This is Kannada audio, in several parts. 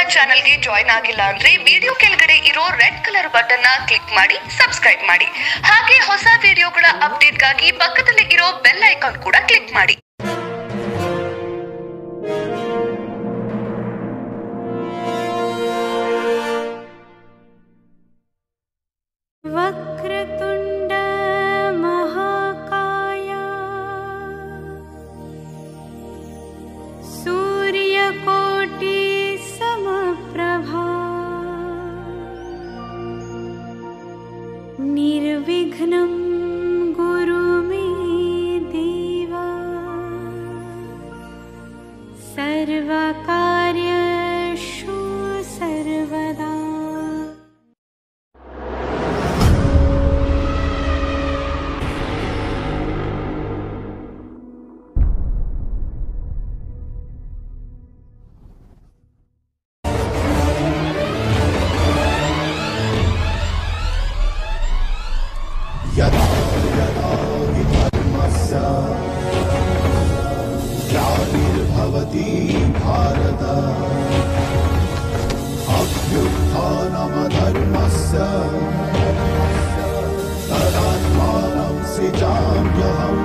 ಚಾನಲ್ಗೆ ಜಾಯ್ನ್ ಆಗಿಲ್ಲ ಅಂದ್ರೆ ವಿಡಿಯೋ ಕೆಳಗಡೆ ಇರೋ ರೆಡ್ ಕಲರ್ ಬಟನ್ ನ ಕ್ಲಿಕ್ ಮಾಡಿ ಸಬ್ಸ್ಕ್ರೈಬ್ ಮಾಡಿ ಹಾಗೆ ಹೊಸ ವಿಡಿಯೋಗಳ ಅಪ್ಡೇಟ್ಗಾಗಿ ಪಕ್ಕದಲ್ಲಿ ಇರೋ ಬೆಲ್ ಐಕಾನ್ ಕೂಡ ಕ್ಲಿಕ್ ಮಾಡಿ वक्रतुण्ड महाकाय सूर्यकोटि समप्रभा निर्विघ्नं गुरु मे देवा सर्वकार्यषु सर्वदा यदा यदा हि धर्मस्य ग्लानिर्भवति भारत अभ्युत्थानमधर्मस्य तदात्मानं सृजाम्यहम्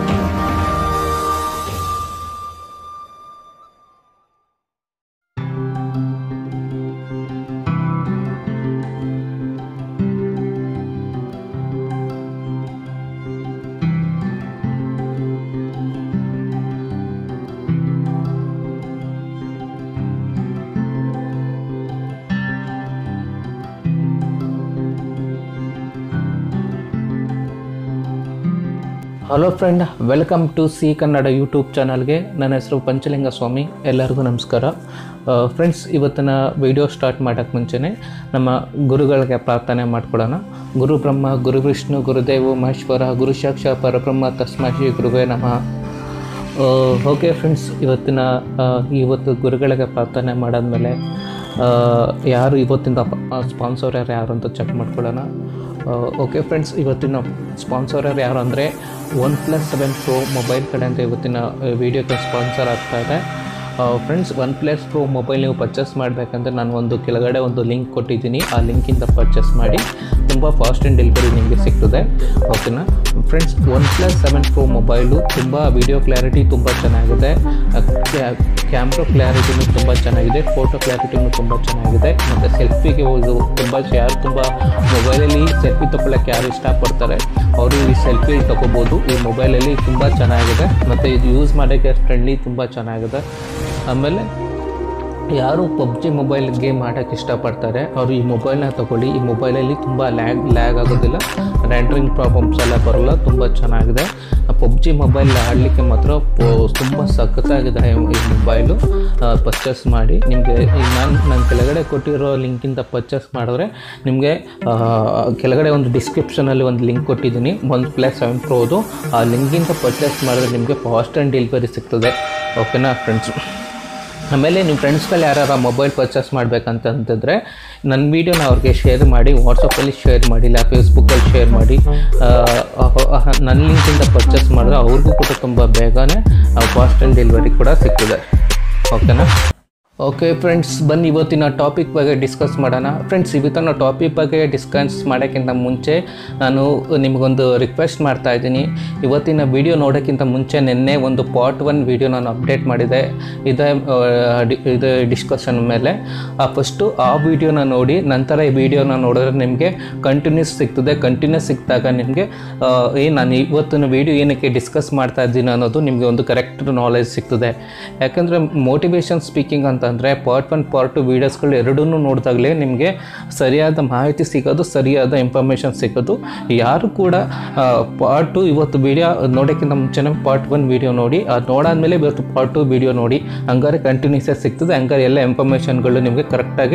hello friend welcome to C Kannada YouTube ಚಾನಲ್ಗೆ ನನ್ನ ಹೆಸರು ಪಂಚಲಿಂಗ ಸ್ವಾಮಿ ಎಲ್ಲರಿಗೂ ನಮಸ್ಕಾರ ಫ್ರೆಂಡ್ಸ್ ಇವತ್ತಿನ ವಿಡಿಯೋ ಸ್ಟಾರ್ಟ್ ಮಾಡೋಕ್ಕೆ ಮುಂಚೆನೇ ನಮ್ಮ ಗುರುಗಳಿಗೆ ಪ್ರಾರ್ಥನೆ ಮಾಡ್ಕೊಳ್ಳೋಣ ಗುರು ಬ್ರಹ್ಮ ಗುರು ವಿಷ್ಣು ಗುರುದೇವ ಮಹೇಶ್ವರ ಗುರು ಸಾಕ್ಷ ಪರಬ್ರಹ್ಮ ತಸ್ಮೈ ಶ್ರೀ ಗುರುವೇ ನಮಃ ಓಕೆ ಫ್ರೆಂಡ್ಸ್ ಇವತ್ತಿನ ಆ, ಇವತ್ತು ಗುರುಗಳಿಗೆ ಪ್ರಾರ್ಥನೆ ಮಾಡಾದ್ಮೇಲೆ ಆ, ಯಾರು ಇವತ್ತಿಂದ ಸ್ಪಾನ್ಸರ್ ಯಾರು ಯಾರು ಅಂತ ಚೆಕ್ ಮಾಡ್ಕೊಳ್ಳೋಣ ಓಕೆ ಫ್ರೆಂಡ್ಸ್ ಇವತ್ತಿನ ಸ್ಪಾನ್ಸರ್ ಯಾರು ಅಂದರೆ one plus seven pro mobile ಕಡೆಯಿಂದ ಇವತ್ತಿನ ವೀಡಿಯೋಗೆ ಸ್ಪಾನ್ಸರ್ ಆಗ್ತಾ ಇದೆ friends one plus pro mobile ನೀವು ಪರ್ಚೇಸ್ ಮಾಡಬೇಕಂದ್ರೆ ನಾನು ಒಂದು ಕೆಳಗಡೆ ಒಂದು ಲಿಂಕ್ ಕೊಟ್ಟಿದ್ದೀನಿ ಆ ಲಿಂಕಿಂದ ಪರ್ಚೇಸ್ ಮಾಡಿ ತುಂಬ ಫಾಸ್ಟ್ ಆ್ಯಂಡ್ ಡೆಲಿವರಿ ನಿಮಗೆ ಸಿಗ್ತದೆ ಓಕೆನಾ friends one plus seven pro mobile ತುಂಬ ವಿಡಿಯೋ ಕ್ಲಾರಿಟಿ ತುಂಬ ಚೆನ್ನಾಗಿದೆ ಕ್ಯಾಮ್ರಾ ಕ್ಲಾರಿಟಿನೂ ತುಂಬ ಚೆನ್ನಾಗಿದೆ ಫೋಟೋ ಕ್ಲಾರಿಟಿನೂ ತುಂಬ ಚೆನ್ನಾಗಿದೆ ಮತ್ತು ಸೆಲ್ಫಿಗೆ ಇದು ತುಂಬ ಯಾರು ತುಂಬ ಮೊಬೈಲಲ್ಲಿ ಸೆಲ್ಫಿ ತೊಗೊಳಕ್ಕೆ ಯಾರು ಇಷ್ಟಪಡ್ತಾರೆ ಅವರು ಈ ಸೆಲ್ಫಿ ತೊಗೋಬೋದು ಈ ಮೊಬೈಲಲ್ಲಿ ತುಂಬ ಚೆನ್ನಾಗಿದೆ ಮತ್ತು ಇದು ಯೂಸ್ ಮಾಡೋಕ್ಕೆ ಫ್ರೆಂಡ್ಲಿ ತುಂಬ ಚೆನ್ನಾಗಿದೆ ಆಮೇಲೆ ಯಾರು ಪಬ್ಜಿ ಮೊಬೈಲ್ ಗೇಮ್ ಆಡೋಕ್ಕೆ ಇಷ್ಟಪಡ್ತಾರೆ ಅವರು ಈ ಮೊಬೈಲ್ನ ತಗೊಳ್ಳಿ ಈ ಮೊಬೈಲಲ್ಲಿ ತುಂಬ ಲ್ಯಾಗ್ ಲ್ಯಾಗ್ ಆಗೋದಿಲ್ಲ ರ್ಯಾಂಡ್ರಿಂಗ್ ಪ್ರಾಬ್ಲಮ್ಸ್ ಎಲ್ಲ ಬರೋಲ್ಲ ತುಂಬ ಚೆನ್ನಾಗಿದೆ ಪಬ್ಜಿ ಮೊಬೈಲ್ ಆಡಲಿಕ್ಕೆ ಮಾತ್ರ ತುಂಬ ಸಖತ್ತಾಗಿದೆ ಈ ಮೊಬೈಲು ಪರ್ಚೇಸ್ ಮಾಡಿ ನಿಮಗೆ ನಾನು ನನ್ನ ಕೆಳಗಡೆ ಕೊಟ್ಟಿರೋ ಲಿಂಕಿಂದ ಪರ್ಚೇಸ್ ಮಾಡಿದ್ರೆ ನಿಮಗೆ ಕೆಳಗಡೆ ಒಂದು ಡಿಸ್ಕ್ರಿಪ್ಷನಲ್ಲಿ ಒಂದು ಲಿಂಕ್ ಕೊಟ್ಟಿದ್ದೀನಿ ಒಂದು ಪ್ಲಸ್ ಸೆವೆನ್ ಪ್ರೋದು ಆ ಲಿಂಕಿಂದ ಪರ್ಚೇಸ್ ಮಾಡಿದ್ರೆ ನಿಮಗೆ ಫಾಸ್ಟ್ ಆ್ಯಂಡ್ ಡೆಲಿವರಿ ಸಿಗ್ತದೆ ಓಕೆನಾ ಫ್ರೆಂಡ್ಸ್ ಆಮೇಲೆ ನಿಮ್ಮ ಫ್ರೆಂಡ್ಸ್ಗಳು ಯಾರು ಮೊಬೈಲ್ ಪರ್ಚೇಸ್ ಮಾಡಬೇಕಂತಂತಿದ್ರೆ ನನ್ನ ವೀಡಿಯೋನ ಅವ್ರಿಗೆ ಶೇರ್ ಮಾಡಿ ವಾಟ್ಸಪ್ಪಲ್ಲಿ ಶೇರ್ ಮಾಡಿ ಇಲ್ಲ ಫೇಸ್ಬುಕ್ಕಲ್ಲಿ ಶೇರ್ ಮಾಡಿ ಆ, ಅಹ್, ಅಹ್, ನನ್ನ ಲಿಂಕಿಂದ ಪರ್ಚೇಸ್ ಮಾಡಿದ್ರೆ ಅವ್ರಿಗೂ ಕೂಡ ತುಂಬ ಬೇಗನೆ ಫಾಸ್ಟ್ ಆ್ಯಂಡ್ ಡೆಲಿವರಿ ಕೂಡ ಸಿಗ್ತದೆ ಓಕೆನಾ ಓಕೆ ಫ್ರೆಂಡ್ಸ್ ಬನ್ನಿ ಇವತ್ತಿನ ಟಾಪಿಕ್ ಬಗ್ಗೆ ಡಿಸ್ಕಸ್ ಮಾಡೋಣ ಫ್ರೆಂಡ್ಸ್ ಇವತ್ತಿನ ಟಾಪಿಕ್ ಬಗ್ಗೆ ಡಿಸ್ಕಸ್ ಮಾಡೋಕ್ಕಿಂತ ಮುಂಚೆ ನಾನು ನಿಮಗೊಂದು ರಿಕ್ವೆಸ್ಟ್ ಮಾಡ್ತಾ ಇದ್ದೀನಿ ಇವತ್ತಿನ ವಿಡಿಯೋ ನೋಡೋಕ್ಕಿಂತ ಮುಂಚೆ ನಿನ್ನೆ ಒಂದು ಪಾರ್ಟ್ ಒನ್ ವಿಡಿಯೋ ನಾನು ಅಪ್ಡೇಟ್ ಮಾಡಿದೆ ಇದೇ ಆ, ಡಿ- ಇದು ಡಿಸ್ಕಷನ್ ಮೇಲೆ ಫಸ್ಟು ಆ ವಿಡಿಯೋನ ನೋಡಿ ನಂತರ ಈ ವಿಡಿಯೋನ ನೋಡಿದ್ರೆ ನಿಮಗೆ ಕಂಟಿನ್ಯೂಸ್ ಸಿಗ್ತದೆ ಕಂಟಿನ್ಯೂಸ್ ಸಿಕ್ಕಿದಾಗ ನಿಮಗೆ ಏನು ನಾನು ಇವತ್ತಿನ ವಿಡಿಯೋ ಏನಕ್ಕೆ ಡಿಸ್ಕಸ್ ಮಾಡ್ತಾ ಇದ್ದೀನಿ ಅನ್ನೋದು ನಿಮಗೆ ಒಂದು ಕರೆಕ್ಟ್ ನಾಲೆಜ್ ಸಿಗ್ತದೆ ಯಾಕಂದರೆ ಮೋಟಿವೇಶನ್ ಸ್ಪೀಕಿಂಗ್ ಅಂತಂದರೆ ಪಾರ್ಟ್ ಒನ್ ಪಾರ್ಟ್ ಟು ವೀಡಿಯೋಸ್ಗಳು ಎರಡೂ ನೋಡಿದಾಗಲೇ ನಿಮಗೆ ಸರಿಯಾದ ಮಾಹಿತಿ ಸಿಗೋದು ಸರಿಯಾದ ಇನ್ಫಾರ್ಮೇಷನ್ ಸಿಗೋದು ಯಾರು ಕೂಡ ಪಾರ್ಟ್ ಟು ಇವತ್ತು ವೀಡಿಯೋ ನೋಡೋಕ್ಕಿಂತ ಮುಂಚೆನೇ ಪಾರ್ಟ್ ಒನ್ ವೀಡಿಯೋ ನೋಡಿ ಅದು ನೋಡಾದ್ಮೇಲೆ ಇವತ್ತು ಪಾರ್ಟ್ ಟು ವೀಡಿಯೋ ನೋಡಿ ಹಂಗಾರೆ ಕಂಟಿನ್ಯೂಸ್ ಸಿಗ್ತದೆ ಹಂಗಾರೆ ಎಲ್ಲ ಇನ್ಫಾರ್ಮೇಷನ್ಗಳು ನಿಮಗೆ ಕರೆಕ್ಟಾಗಿ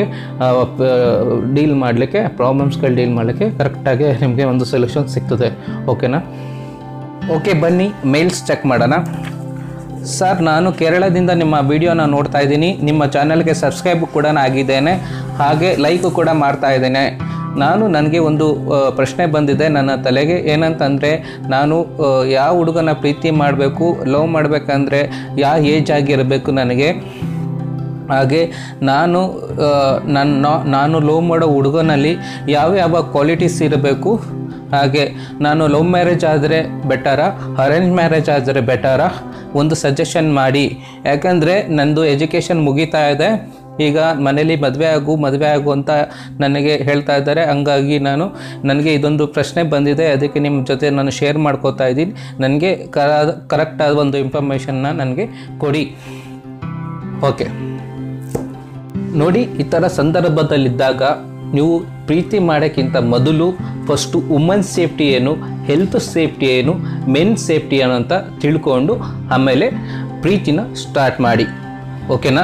ಡೀಲ್ ಮಾಡಲಿಕ್ಕೆ ಪ್ರಾಬ್ಲಮ್ಸ್ಗಳು ಡೀಲ್ ಮಾಡಲಿಕ್ಕೆ ಕರೆಕ್ಟಾಗಿ ನಿಮಗೆ ಒಂದು ಸೊಲ್ಯೂಷನ್ ಸಿಗ್ತದೆ ಓಕೆನಾ ಓಕೆ ಬನ್ನಿ ಮೇಲ್ಸ್ ಚೆಕ್ ಮಾಡೋಣ ಸರ್ ನಾನು ಕೇರಳದಿಂದ ನಿಮ್ಮ ವಿಡಿಯೋನ ನೋಡ್ತಾ ಇದ್ದೀನಿ ನಿಮ್ಮ ಚಾನಲ್ಗೆ ಸಬ್ಸ್ಕ್ರೈಬ್ ಕೂಡ ಆಗಿದ್ದೇನೆ ಹಾಗೆ ಲೈಕ್ ಕೂಡ ಮಾಡ್ತಾ ಇದ್ದೇನೆ ನಾನು ನನಗೆ ಒಂದು ಆ, ಪ್ರಶ್ನೆ ಬಂದಿದೆ ನನ್ನ ತಲೆಗೆ ಏನಂತಂದರೆ ನಾನು ಆ, ಯಾವ ಹುಡುಗನ ಪ್ರೀತಿ ಮಾಡಬೇಕು ಲವ್ ಮಾಡಬೇಕಂದ್ರೆ ಯಾವ ಏಜ್ ಆಗಿರಬೇಕು ನನಗೆ ಹಾಗೆ ನಾನು ಆ, ನನ್ನ ನಾನು ಲವ್ ಮಾಡೋ ಹುಡುಗನಲ್ಲಿ ಯಾವ ಯಾವ ಕ್ವಾಲಿಟೀಸ್ ಇರಬೇಕು ಹಾಗೆ ನಾನು ಲವ್ ಮ್ಯಾರೇಜ್ ಆದರೆ ಬೆಟರಾ ಅರೇಂಜ್ ಮ್ಯಾರೇಜ್ ಆದರೆ ಬೆಟರಾ ಒಂದು ಸಜೆಷನ್ ಮಾಡಿ ಯಾಕಂದರೆ ನಂದು ಎಜುಕೇಷನ್ ಮುಗೀತಾ ಇದೆ ಈಗ ಮನೇಲಿ ಮದುವೆ ಆಗು ಮದುವೆ ಆಗು ಅಂತ ನನಗೆ ಹೇಳ್ತಾ ಇದ್ದಾರೆ ಹಂಗಾಗಿ ನಾನು ನನಗೆ ಇದೊಂದು ಪ್ರಶ್ನೆ ಬಂದಿದೆ ಅದಕ್ಕೆ ನಿಮ್ಮ ಜೊತೆ ನಾನು ಶೇರ್ ಮಾಡ್ಕೋತಾ ಇದ್ದೀನಿ ನನಗೆ ಕರ ಕರೆಕ್ಟಾದ ಒಂದು ಇನ್ಫಾರ್ಮೇಷನ್ನ ನನಗೆ ಕೊಡಿ ಓಕೆ ನೋಡಿ ಈ ಥರ ಸಂದರ್ಭದಲ್ಲಿದ್ದಾಗ ನೀವು ಪ್ರೀತಿ ಮಾಡೋಕ್ಕಿಂತ ಮೊದಲು ಫಸ್ಟು ವುಮನ್ ಸೇಫ್ಟಿ ಏನು ಹೆಲ್ತ್ ಸೇಫ್ಟಿ ಏನು ಮೆನ್ ಸೇಫ್ಟಿ ಏನು ಅಂತ ತಿಳ್ಕೊಂಡು ಆಮೇಲೆ ಪ್ರೀತಿನ ಸ್ಟಾರ್ಟ್ ಮಾಡಿ ಓಕೆನಾ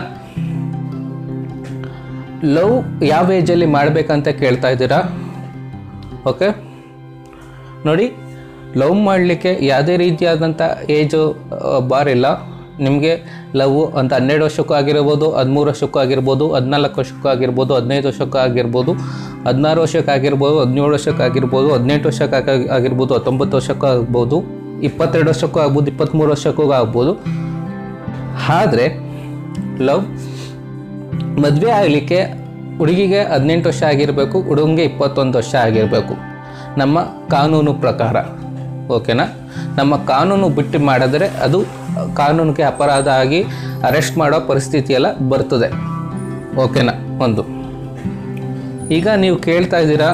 ಲವ್ ಯಾವ ಏಜಲ್ಲಿ ಮಾಡಬೇಕಂತ ಕೇಳ್ತಾ ಇದ್ದೀರಾ ಓಕೆ ನೋಡಿ ಲವ್ ಮಾಡಲಿಕ್ಕೆ ಯಾವುದೇ ರೀತಿಯಾದಂಥ ಏಜು ಬಾರ್ ಇಲ್ಲ ನಿಮಗೆ ಲವ್ ಅಂತ ಹನ್ನೆರಡು ವರ್ಷಕ್ಕೂ ಆಗಿರ್ಬೋದು ಹದಿಮೂರು ವರ್ಷಕ್ಕೂ ಆಗಿರ್ಬೋದು ಹದಿನಾಲ್ಕು ವರ್ಷಕ್ಕೂ ಆಗಿರ್ಬೋದು ಹದಿನೈದು ವರ್ಷಕ್ಕೂ ಆಗಿರ್ಬೋದು ಹದಿನಾರು ವರ್ಷಕ್ಕೆ ಆಗಿರ್ಬೋದು ಹದಿನೇಳು ವರ್ಷಕ್ಕೆ ಆಗಿರ್ಬೋದು ಹದಿನೆಂಟು ವರ್ಷಕ್ಕೆ ಆಗ- ಆಗಿರ್ಬೋದು ಹತ್ತೊಂಬತ್ತು ವರ್ಷಕ್ಕೂ ಆಗ್ಬೋದು ಇಪ್ಪತ್ತೆರಡು ವರ್ಷಕ್ಕೂ ಆಗ್ಬೋದು ಇಪ್ಪತ್ತ್ಮೂರು ವರ್ಷಕ್ಕೂ ಆಗ್ಬೋದು ಆದರೆ ಲವ್ ಮದುವೆ ಆಗಲಿಕ್ಕೆ ಹುಡುಗಿಗೆ ಹದಿನೆಂಟು ವರ್ಷ ಆಗಿರಬೇಕು ಹುಡುಗಂಗೆ ಇಪ್ಪತ್ತೊಂದು ವರ್ಷ ಆಗಿರಬೇಕು ನಮ್ಮ ಕಾನೂನು ಪ್ರಕಾರ ಓಕೆನಾ ನಮ್ಮ ಕಾನೂನು ಬಿಟ್ಟು ಮಾಡಿದ್ರೆ ಅದು ಕಾನೂನಿಗೆ ಅಪರಾಧ ಆಗಿ ಅರೆಸ್ಟ್ ಮಾಡೋ ಪರಿಸ್ಥಿತಿ ಎಲ್ಲ ಬರ್ತದೆ ಓಕೆನಾ ಒಂದು ಈಗ ನೀವು ಕೇಳ್ತಾ ಇದ್ದೀರಾ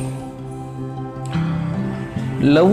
ಲವ್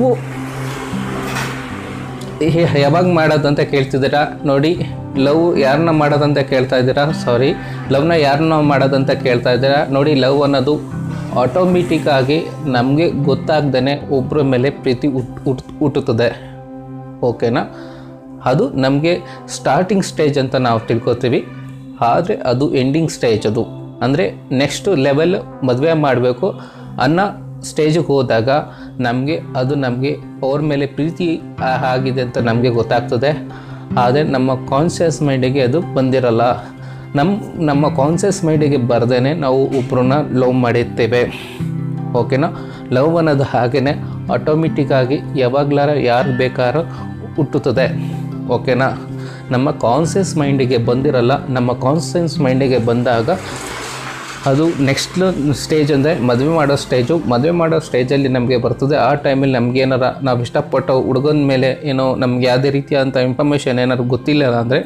ಯಾವಾಗ ಮಾಡೋದಂತ ಕೇಳ್ತಿದ್ದೀರಾ ನೋಡಿ ಲವ್ ಯಾರನ್ನ ಮಾಡೋದಂತ ಕೇಳ್ತಾ ಇದ್ದೀರಾ ಸಾರಿ ಲವ್ನ ಯಾರನ್ನ ಮಾಡೋದಂತ ಕೇಳ್ತಾ ಇದ್ದೀರಾ ನೋಡಿ ಲವ್ ಅನ್ನೋದು ಆಟೋಮೆಟಿಕ್ ಆಗಿ ನಮಗೆ ಗೊತ್ತಾಗ್ದೇ ಒಬ್ಬರ ಮೇಲೆ ಪ್ರೀತಿ ಹುಟ್ ಹುಟ್ ಹುಟ್ಟುತ್ತದೆ ಓಕೆನಾ ಅದು ನಮಗೆ ಸ್ಟಾರ್ಟಿಂಗ್ ಸ್ಟೇಜ್ ಅಂತ ನಾವು ತಿಳ್ಕೊತೀವಿ ಆದರೆ ಅದು ಎಂಡಿಂಗ್ ಸ್ಟೇಜ್ ಅದು ಅಂದರೆ ನೆಕ್ಸ್ಟ್ ಲೆವೆಲ್ ಮದುವೆ ಮಾಡಬೇಕು ಅನ್ನೋ ಸ್ಟೇಜಿಗೆ ಹೋದಾಗ ನಮಗೆ ಅದು ನಮಗೆ ಅವ್ರ ಮೇಲೆ ಪ್ರೀತಿ ಆ- ಆಗಿದೆ ಅಂತ ನಮಗೆ ಗೊತ್ತಾಗ್ತದೆ ಆದರೆ ನಮ್ಮ ಕಾನ್ಷಿಯಸ್ ಮೈಂಡಿಗೆ ಅದು ಬಂದಿರಲ್ಲ ನಮ್ಮ ನಮ್ಮ ಕಾನ್ಷಿಯಸ್ ಮೈಂಡಿಗೆ ಬರ್ದೇ ನಾವು ಒಬ್ಬರನ್ನ ಲವ್ ಮಾಡಿರ್ತೇವೆ ಓಕೆನಾ ಲವ್ ಅನ್ನೋದು ಹಾಗೇ ಆಟೋಮೆಟಿಕ್ಕಾಗಿ ಯಾವಾಗ್ಲಾರ ಯಾರು ಬೇಕಾದ್ರೂ ಹುಟ್ಟುತ್ತದೆ ಓಕೆನಾ ನಮ್ಮ ಕಾನ್ಷಿಯಸ್ ಮೈಂಡಿಗೆ ಬಂದಿರಲ್ಲ ನಮ್ಮ ಕಾನ್ಷಿಯಸ್ ಮೈಂಡಿಗೆ ಬಂದಾಗ ಅದು ನೆಕ್ಸ್ಟ್ ಸ್ಟೇಜ್ ಅಂದರೆ ಮದುವೆ ಮಾಡೋ ಸ್ಟೇಜು ಮದುವೆ ಮಾಡೋ ಸ್ಟೇಜಲ್ಲಿ ನಮಗೆ ಬರ್ತದೆ ಆ ಟೈಮಲ್ಲಿ ನಮ್ಗೆ ಏನಾರ ನಾವು ಇಷ್ಟಪಟ್ಟ ಹುಡುಗನ ಮೇಲೆ ಏನೋ ನಮ್ಗೆ ಯಾವುದೇ ರೀತಿಯಾದಂಥ ಇನ್ಫಾರ್ಮೇಷನ್ ಏನಾದ್ರು ಗೊತ್ತಿಲ್ಲ ಅಂದರೆ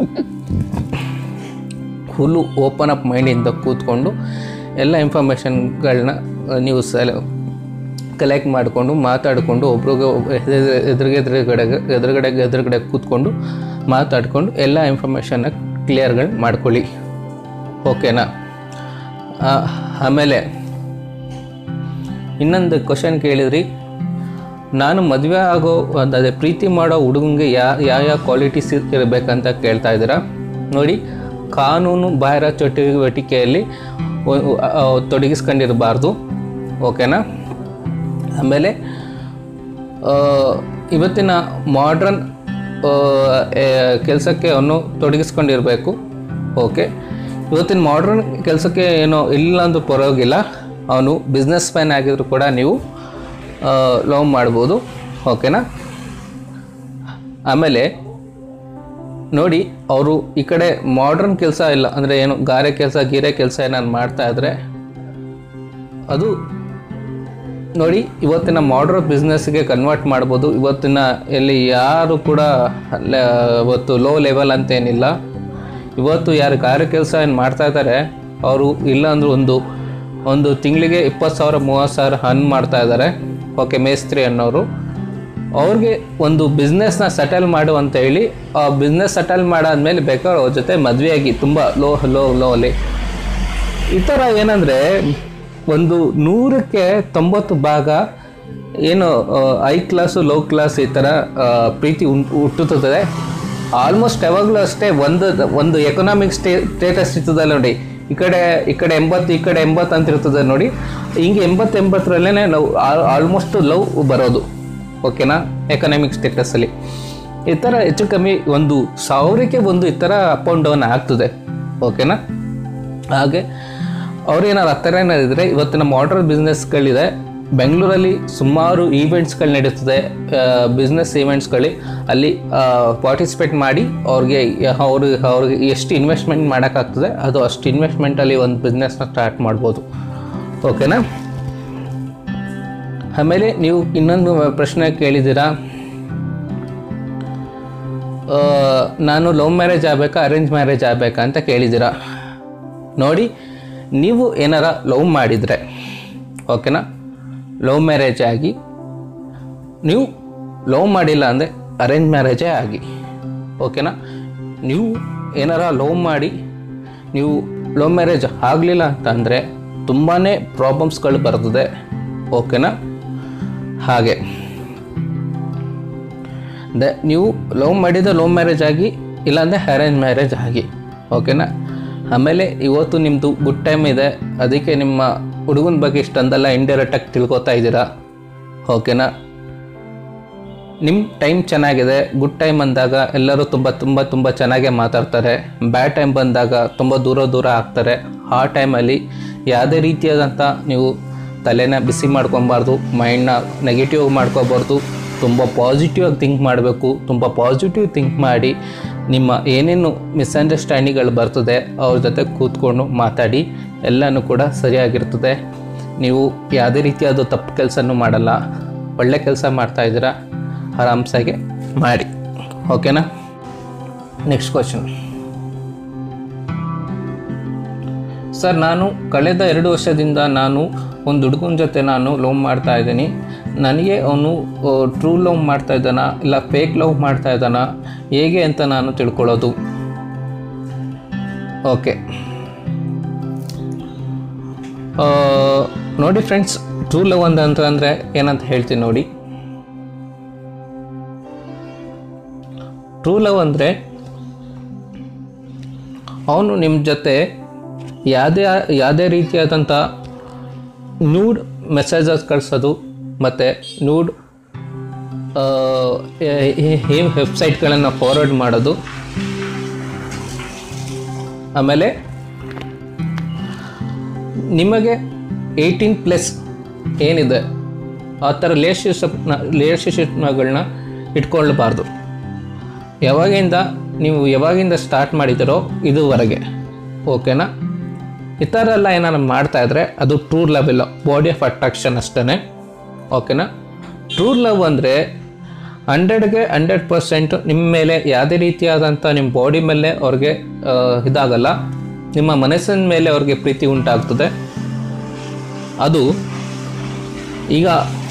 ಫುಲ್ಲು ಓಪನ್ ಅಪ್ ಮೈಂಡಿಂದ ಕೂತ್ಕೊಂಡು ಎಲ್ಲ ಇನ್ಫಾರ್ಮೇಷನ್ಗಳನ್ನ ನೀವು ಸೆಲೆ ಕಲೆಕ್ಟ್ ಮಾಡಿಕೊಂಡು ಮಾತಾಡಿಕೊಂಡು ಒಬ್ರಿಗೆ ಎದುರಿಗೆ ಎದುರುಗಡೆ ಎದುರುಗಡೆಗೆ ಎದುರುಗಡೆ ಕೂತ್ಕೊಂಡು ಮಾತಾಡಿಕೊಂಡು ಎಲ್ಲ ಇನ್ಫಾರ್ಮೇಷನ್ನ ಕ್ಲಿಯರ್ಗಳು ಮಾಡ್ಕೊಳ್ಳಿ ಓಕೆನಾ ಆ, ಆಮೇಲೆ ಇನ್ನೊಂದು ಕ್ವಶನ್ ಕೇಳಿದ್ರಿ ನಾನು ಮದುವೆ ಆಗೋ ಒಂದು ಅದೇ ಪ್ರೀತಿ ಮಾಡೋ ಹುಡುಗಂಗೆ ಯಾ ಯಾವ ಯಾವ ಕ್ವಾಲಿಟೀಸ್ ಇರಬೇಕಂತ ಕೇಳ್ತಾ ಇದ್ದೀರಾ ನೋಡಿ ಕಾನೂನು ಬಾಹಿರ ಚಟುವಟಿಕೆಯಲ್ಲಿ ಒ- ಆ, ತೊಡಗಿಸ್ಕೊಂಡಿರಬಾರ್ದು ಓಕೆನಾ ಆಮೇಲೆ ಆ, ಇವತ್ತಿನ ಮಾಡ್ರನ್ ಕೆಲಸಕ್ಕೆ ಅವನು ತೊಡಗಿಸ್ಕೊಂಡಿರಬೇಕು ಓಕೆ ಇವತ್ತಿನ ಮಾಡ್ರನ್ ಕೆಲಸಕ್ಕೆ ಏನೋ ಇಲ್ಲ ಅಂದ್ರೂ ಪರವಾಗಿಲ್ಲ ಅವನು ಬಿಸ್ನೆಸ್ ಮ್ಯಾನ್ ಆಗಿದ್ರು ಕೂಡ ನೀವು ಲವ್ ಮಾಡ್ಬೋದು ಓಕೆನಾ ಆಮೇಲೆ ನೋಡಿ ಅವರು ಈ ಕಡೆ ಮಾಡ್ರನ್ ಕೆಲಸ ಇಲ್ಲ ಅಂದರೆ ಏನು ಗಾರೆ ಕೆಲಸ ಗೀರೆ ಕೆಲಸ ಏನಾದ್ರು ಮಾಡ್ತಾ ಇದ್ರೆ ಅದು ನೋಡಿ ಇವತ್ತಿನ ಮಾಡ್ರನ್ ಬಿಸ್ನೆಸ್ಗೆ ಕನ್ವರ್ಟ್ ಮಾಡ್ಬೋದು ಇವತ್ತಿನ ಎಲ್ಲಿ ಯಾರು ಕೂಡ ಅಲ್ಲ- ಇವತ್ತು ಲೋ ಲೆವೆಲ್ ಅಂತ ಏನಿಲ್ಲ ಇವತ್ತು ಯಾರು ಕಾರ್ಯ ಕೆಲಸ ಏನು ಮಾಡ್ತಾ ಇದ್ದಾರೆ ಅವರು ಇಲ್ಲ ಅಂದ್ರೆ ಒಂದು ಒಂದು ತಿಂಗಳಿಗೆ ಇಪ್ಪತ್ತು ಸಾವಿರ ಮೂವತ್ತು ಸಾವಿರ ಹನ್ ಮಾಡ್ತಾ ಇದ್ದಾರೆ ಓಕೆ ಮೇಸ್ತ್ರಿ ಅನ್ನೋರು ಅವ್ರಿಗೆ ಒಂದು ಬಿಸ್ನೆಸ್ನ ಸೆಟಲ್ ಮಾಡು ಅಂತ ಹೇಳಿ ಆ ಬಿಸ್ನೆಸ್ ಸೆಟಲ್ ಮಾಡಾದ್ಮೇಲೆ ಬೇಕಾದ್ರೆ ಅವ್ರ ಜೊತೆ ಮದುವೆಯಾಗಿ ತುಂಬ ಲೋ ಲೋ ಲೋ ಅಲ್ಲಿ ಈ ಥರ ಏನಂದರೆ ಒಂದು ನೂರಕ್ಕೆ ತೊಂಬತ್ತು ಭಾಗ ಏನು ಐ ಕ್ಲಾಸು ಲೋ ಕ್ಲಾಸ್ ಈ ಥರ ಆ, ಪ್ರೀತಿ ಉಂಟು ಹುಟ್ಟುತ್ತದೆ ಆಲ್ಮೋಸ್ಟ್ ಯಾವಾಗಲೂ ಅಷ್ಟೇ ಒಂದು ಒಂದು ಎಕನಾಮಿಕ್ ಸ್ಟೇ ಸ್ಟೇಟಸ್ ಇರ್ತದಲ್ಲ ನೋಡಿ ಈ ಕಡೆ ಈ ಕಡೆ ಎಂಬತ್ತು ಈ ಕಡೆ ಎಂಬತ್ತು ಅಂತ ಇರ್ತದೆ ನೋಡಿ ಹಿಂಗೆ ಎಂಬತ್ತು ಎಂಬತ್ತರಲ್ಲೇ ನಾವು ಆಲ್ಮೋಸ್ಟ್ ಲವ್ ಬರೋದು ಓಕೆನಾ ಎಕನಾಮಿಕ್ ಸ್ಟೇಟಸಲ್ಲಿ ಈ ಥರ ಹೆಚ್ಚು ಕಮ್ಮಿ ಒಂದು ಸಾವಿರಕ್ಕೆ ಒಂದು ಈ ಥರ ಅಪ್ ಆ್ಯಂಡ್ ಡೌನ್ ಆಗ್ತದೆ ಓಕೆನಾ ಹಾಗೆ ಅವ್ರೇನಾದ್ರು ಆ ಥರ ಏನಾದ್ರು ಇದ್ದರೆ ಇವತ್ತಿನ ಮಾಡ್ರನ್ ಬಿಸ್ನೆಸ್ಗಳಿದೆ ಬೆಂಗಳೂರಲ್ಲಿ ಸುಮಾರು ಈವೆಂಟ್ಸ್ಗಳು ನಡೀತದೆ ಬಿಸ್ನೆಸ್ ಈವೆಂಟ್ಸ್ಗಳು ಅಲ್ಲಿ ಪಾರ್ಟಿಸಿಪೇಟ್ ಮಾಡಿ ಅವ್ರಿಗೆ ಅವ್ರಿಗೆ ಅವ್ರಿಗೆ ಎಷ್ಟು ಇನ್ವೆಸ್ಟ್ಮೆಂಟ್ ಮಾಡೋಕ್ಕಾಗ್ತದೆ ಅದು ಅಷ್ಟು ಇನ್ವೆಸ್ಟ್ಮೆಂಟಲ್ಲಿ ಒಂದು ಬಿಸ್ನೆಸ್ನ ಸ್ಟಾರ್ಟ್ ಮಾಡ್ಬೋದು ಓಕೆನಾ ಆಮೇಲೆ ನೀವು ಇನ್ನೊಂದು ಪ್ರಶ್ನೆ ಕೇಳಿದ್ದೀರಾ ಆ, ನಾನು ಲವ್ ಮ್ಯಾರೇಜ್ ಆಗಬೇಕಾ ಅರೇಂಜ್ ಮ್ಯಾರೇಜ್ ಆಗಬೇಕಾ ಅಂತ ಕೇಳಿದ್ದೀರಾ ನೋಡಿ ನೀವು ಏನಾರ ಲವ್ ಮಾಡಿದರೆ ಓಕೆನಾ ಲವ್ ಮ್ಯಾರೇಜ್ ಆಗಿ ನೀವು ಲವ್ ಮಾಡಿಲ್ಲ ಅಂದರೆ ಅರೇಂಜ್ ಮ್ಯಾರೇಜೇ ಆಗಿ ಓಕೆನಾ ನೀವು ಏನಾರ ಲವ್ ಮಾಡಿ ನೀವು ಲವ್ ಮ್ಯಾರೇಜ್ ಆಗಲಿಲ್ಲ ಅಂತಂದರೆ ತುಂಬಾ ಪ್ರಾಬ್ಲಮ್ಸ್ಗಳು ಬರ್ತದೆ ಓಕೆನಾ ಹಾಗೆ ದ ನೀವು ಲವ್ ಮಾಡಿದ ಲವ್ ಮ್ಯಾರೇಜ್ ಆಗಿ ಇಲ್ಲಾಂದರೆ ಅರೇಂಜ್ ಮ್ಯಾರೇಜ್ ಆಗಿ ಓಕೆನಾ ಆಮೇಲೆ ಇವತ್ತು ನಿಮ್ಮದು ಗುಡ್ ಟೈಮ್ ಇದೆ ಅದಕ್ಕೆ ನಿಮ್ಮ ಹುಡುಗನ ಬಗ್ಗೆ ಇಷ್ಟೊಂದೆಲ್ಲ ಇಂಡೈರೆಕ್ಟಾಗಿ ತಿಳ್ಕೊತಾ ಇದ್ದೀರಾ ಓಕೆನಾ ನಿಮ್ಮ ಟೈಮ್ ಚೆನ್ನಾಗಿದೆ ಗುಡ್ ಟೈಮ್ ಅಂದಾಗ ಎಲ್ಲರೂ ತುಂಬ ತುಂಬ ತುಂಬ ಚೆನ್ನಾಗೇ ಮಾತಾಡ್ತಾರೆ ಬ್ಯಾಡ್ ಟೈಮ್ ಬಂದಾಗ ತುಂಬ ದೂರ ದೂರ ಆಗ್ತಾರೆ ಆ ಟೈಮಲ್ಲಿ ಯಾವುದೇ ರೀತಿಯಾದಂಥ ನೀವು ತಲೆನ ಬಿಸಿ ಮಾಡ್ಕೊಬಾರ್ದು ಮೈಂಡ್ನ ನೆಗೆಟಿವ್ ಮಾಡ್ಕೋಬಾರ್ದು ತುಂಬ ಪಾಸಿಟಿವ್ ಆಗಿ ಥಿಂಕ್ ಮಾಡಬೇಕು ತುಂಬ ಪಾಸಿಟಿವ್ ಥಿಂಕ್ ಮಾಡಿ ನಿಮ್ಮ ಏನೇನು ಮಿಸ್ಅಂಡರ್ಸ್ಟ್ಯಾಂಡಿಂಗ್ಗಳು ಬರ್ತದೆ ಅವ್ರ ಜೊತೆ ಕೂತ್ಕೊಂಡು ಮಾತಾಡಿ ಎಲ್ಲನೂ ಕೂಡ ಸರಿಯಾಗಿರ್ತದೆ ನೀವು ಯಾವುದೇ ರೀತಿಯಾದ ತಪ್ಪು ಕೆಲಸನೂ ಮಾಡಲ್ಲ ಒಳ್ಳೆ ಕೆಲಸ ಮಾಡ್ತಾಯಿದ್ದೀರಾ ಆರಾಮ್ಸಾಗೆ ಮಾಡಿ ಓಕೆನಾ ನೆಕ್ಸ್ಟ್ ಕ್ವಶನ್ ಸರ್ ನಾನು ಕಳೆದ ಎರಡು ವರ್ಷದಿಂದ ನಾನು ಒಂದು ಹುಡುಗನ ಜೊತೆ ನಾನು ಲವ್ ಮಾಡ್ತಾ ಇದ್ದೀನಿ ನನಗೆ ಅವನು ಟ್ರೂ ಲವ್ ಮಾಡ್ತಾ ಇದ್ದಾನ ಇಲ್ಲ ಫೇಕ್ ಲವ್ ಮಾಡ್ತಾ ಇದ್ದಾನ ಹೇಗೆ ಅಂತ ನಾನು ತಿಳ್ಕೊಳ್ಳೋದು ಓಕೆ ನೋಡಿ ಫ್ರೆಂಡ್ಸ್ ಟ್ರೂ ಲವ್ ಅಂತ ಅಂತಂದರೆ ಏನಂತ ಹೇಳ್ತೀನಿ ನೋಡಿ ಟ್ರೂ ಲವ್ ಅಂದರೆ ಅವನು ನಿಮ್ಮ ಜೊತೆ ಯಾವುದೇ ಯಾವುದೇ ರೀತಿಯಾದಂಥ ನ್ಯೂಡ್ ಮೆಸೇಜಸ್ ಕಳಿಸೋದು ಮತ್ತು ನ್ಯೂಡ್ ಈ ವೆಬ್ಸೈಟ್ಗಳನ್ನು ಫಾರ್ವರ್ಡ್ ಮಾಡೋದು ಆಮೇಲೆ ನಿಮಗೆ ಏಯ್ಟೀನ್ ಪ್ಲಸ್ ಏನಿದೆ ಆ ಥರ ರಿಲೇಶನ್ಶಿಪ್ನ ರಿಲೇಶನ್ಶಿಪ್ಗಳನ್ನ ಇಟ್ಕೊಳ್ಬಾರ್ದು ಯಾವಾಗಿಂದ ನೀವು ಯಾವಾಗಿಂದ ಸ್ಟಾರ್ಟ್ ಮಾಡಿದಿರೋ ಇದುವರೆಗೆ ಓಕೆನಾ ಈ ಥರ ಎಲ್ಲ ಏನಾರು ಮಾಡ್ತಾ ಇದ್ರೆ ಅದು ಟ್ರೂ ಲವ್ ಇಲ್ಲ ಬಾಡಿ ಆಫ್ ಅಟ್ರಾಕ್ಷನ್ ಅಷ್ಟೇ ಓಕೆನಾ ಟ್ರೂ ಲವ್ ಅಂದರೆ ಹಂಡ್ರೆಡ್ಗೆ ಹಂಡ್ರೆಡ್ ಪರ್ಸೆಂಟ್ ನಿಮ್ಮ ಮೇಲೆ ಯಾವುದೇ ರೀತಿಯಾದಂಥ ನಿಮ್ಮ ಬಾಡಿ ಮೇಲೆ ಅವ್ರಿಗೆ ಆ, ಇದಾಗಲ್ಲ ನಿಮ್ಮ ಮನಸ್ಸಿನ ಮೇಲೆ ಅವ್ರಿಗೆ ಪ್ರೀತಿ ಉಂಟಾಗ್ತದೆ ಅದು ಈಗ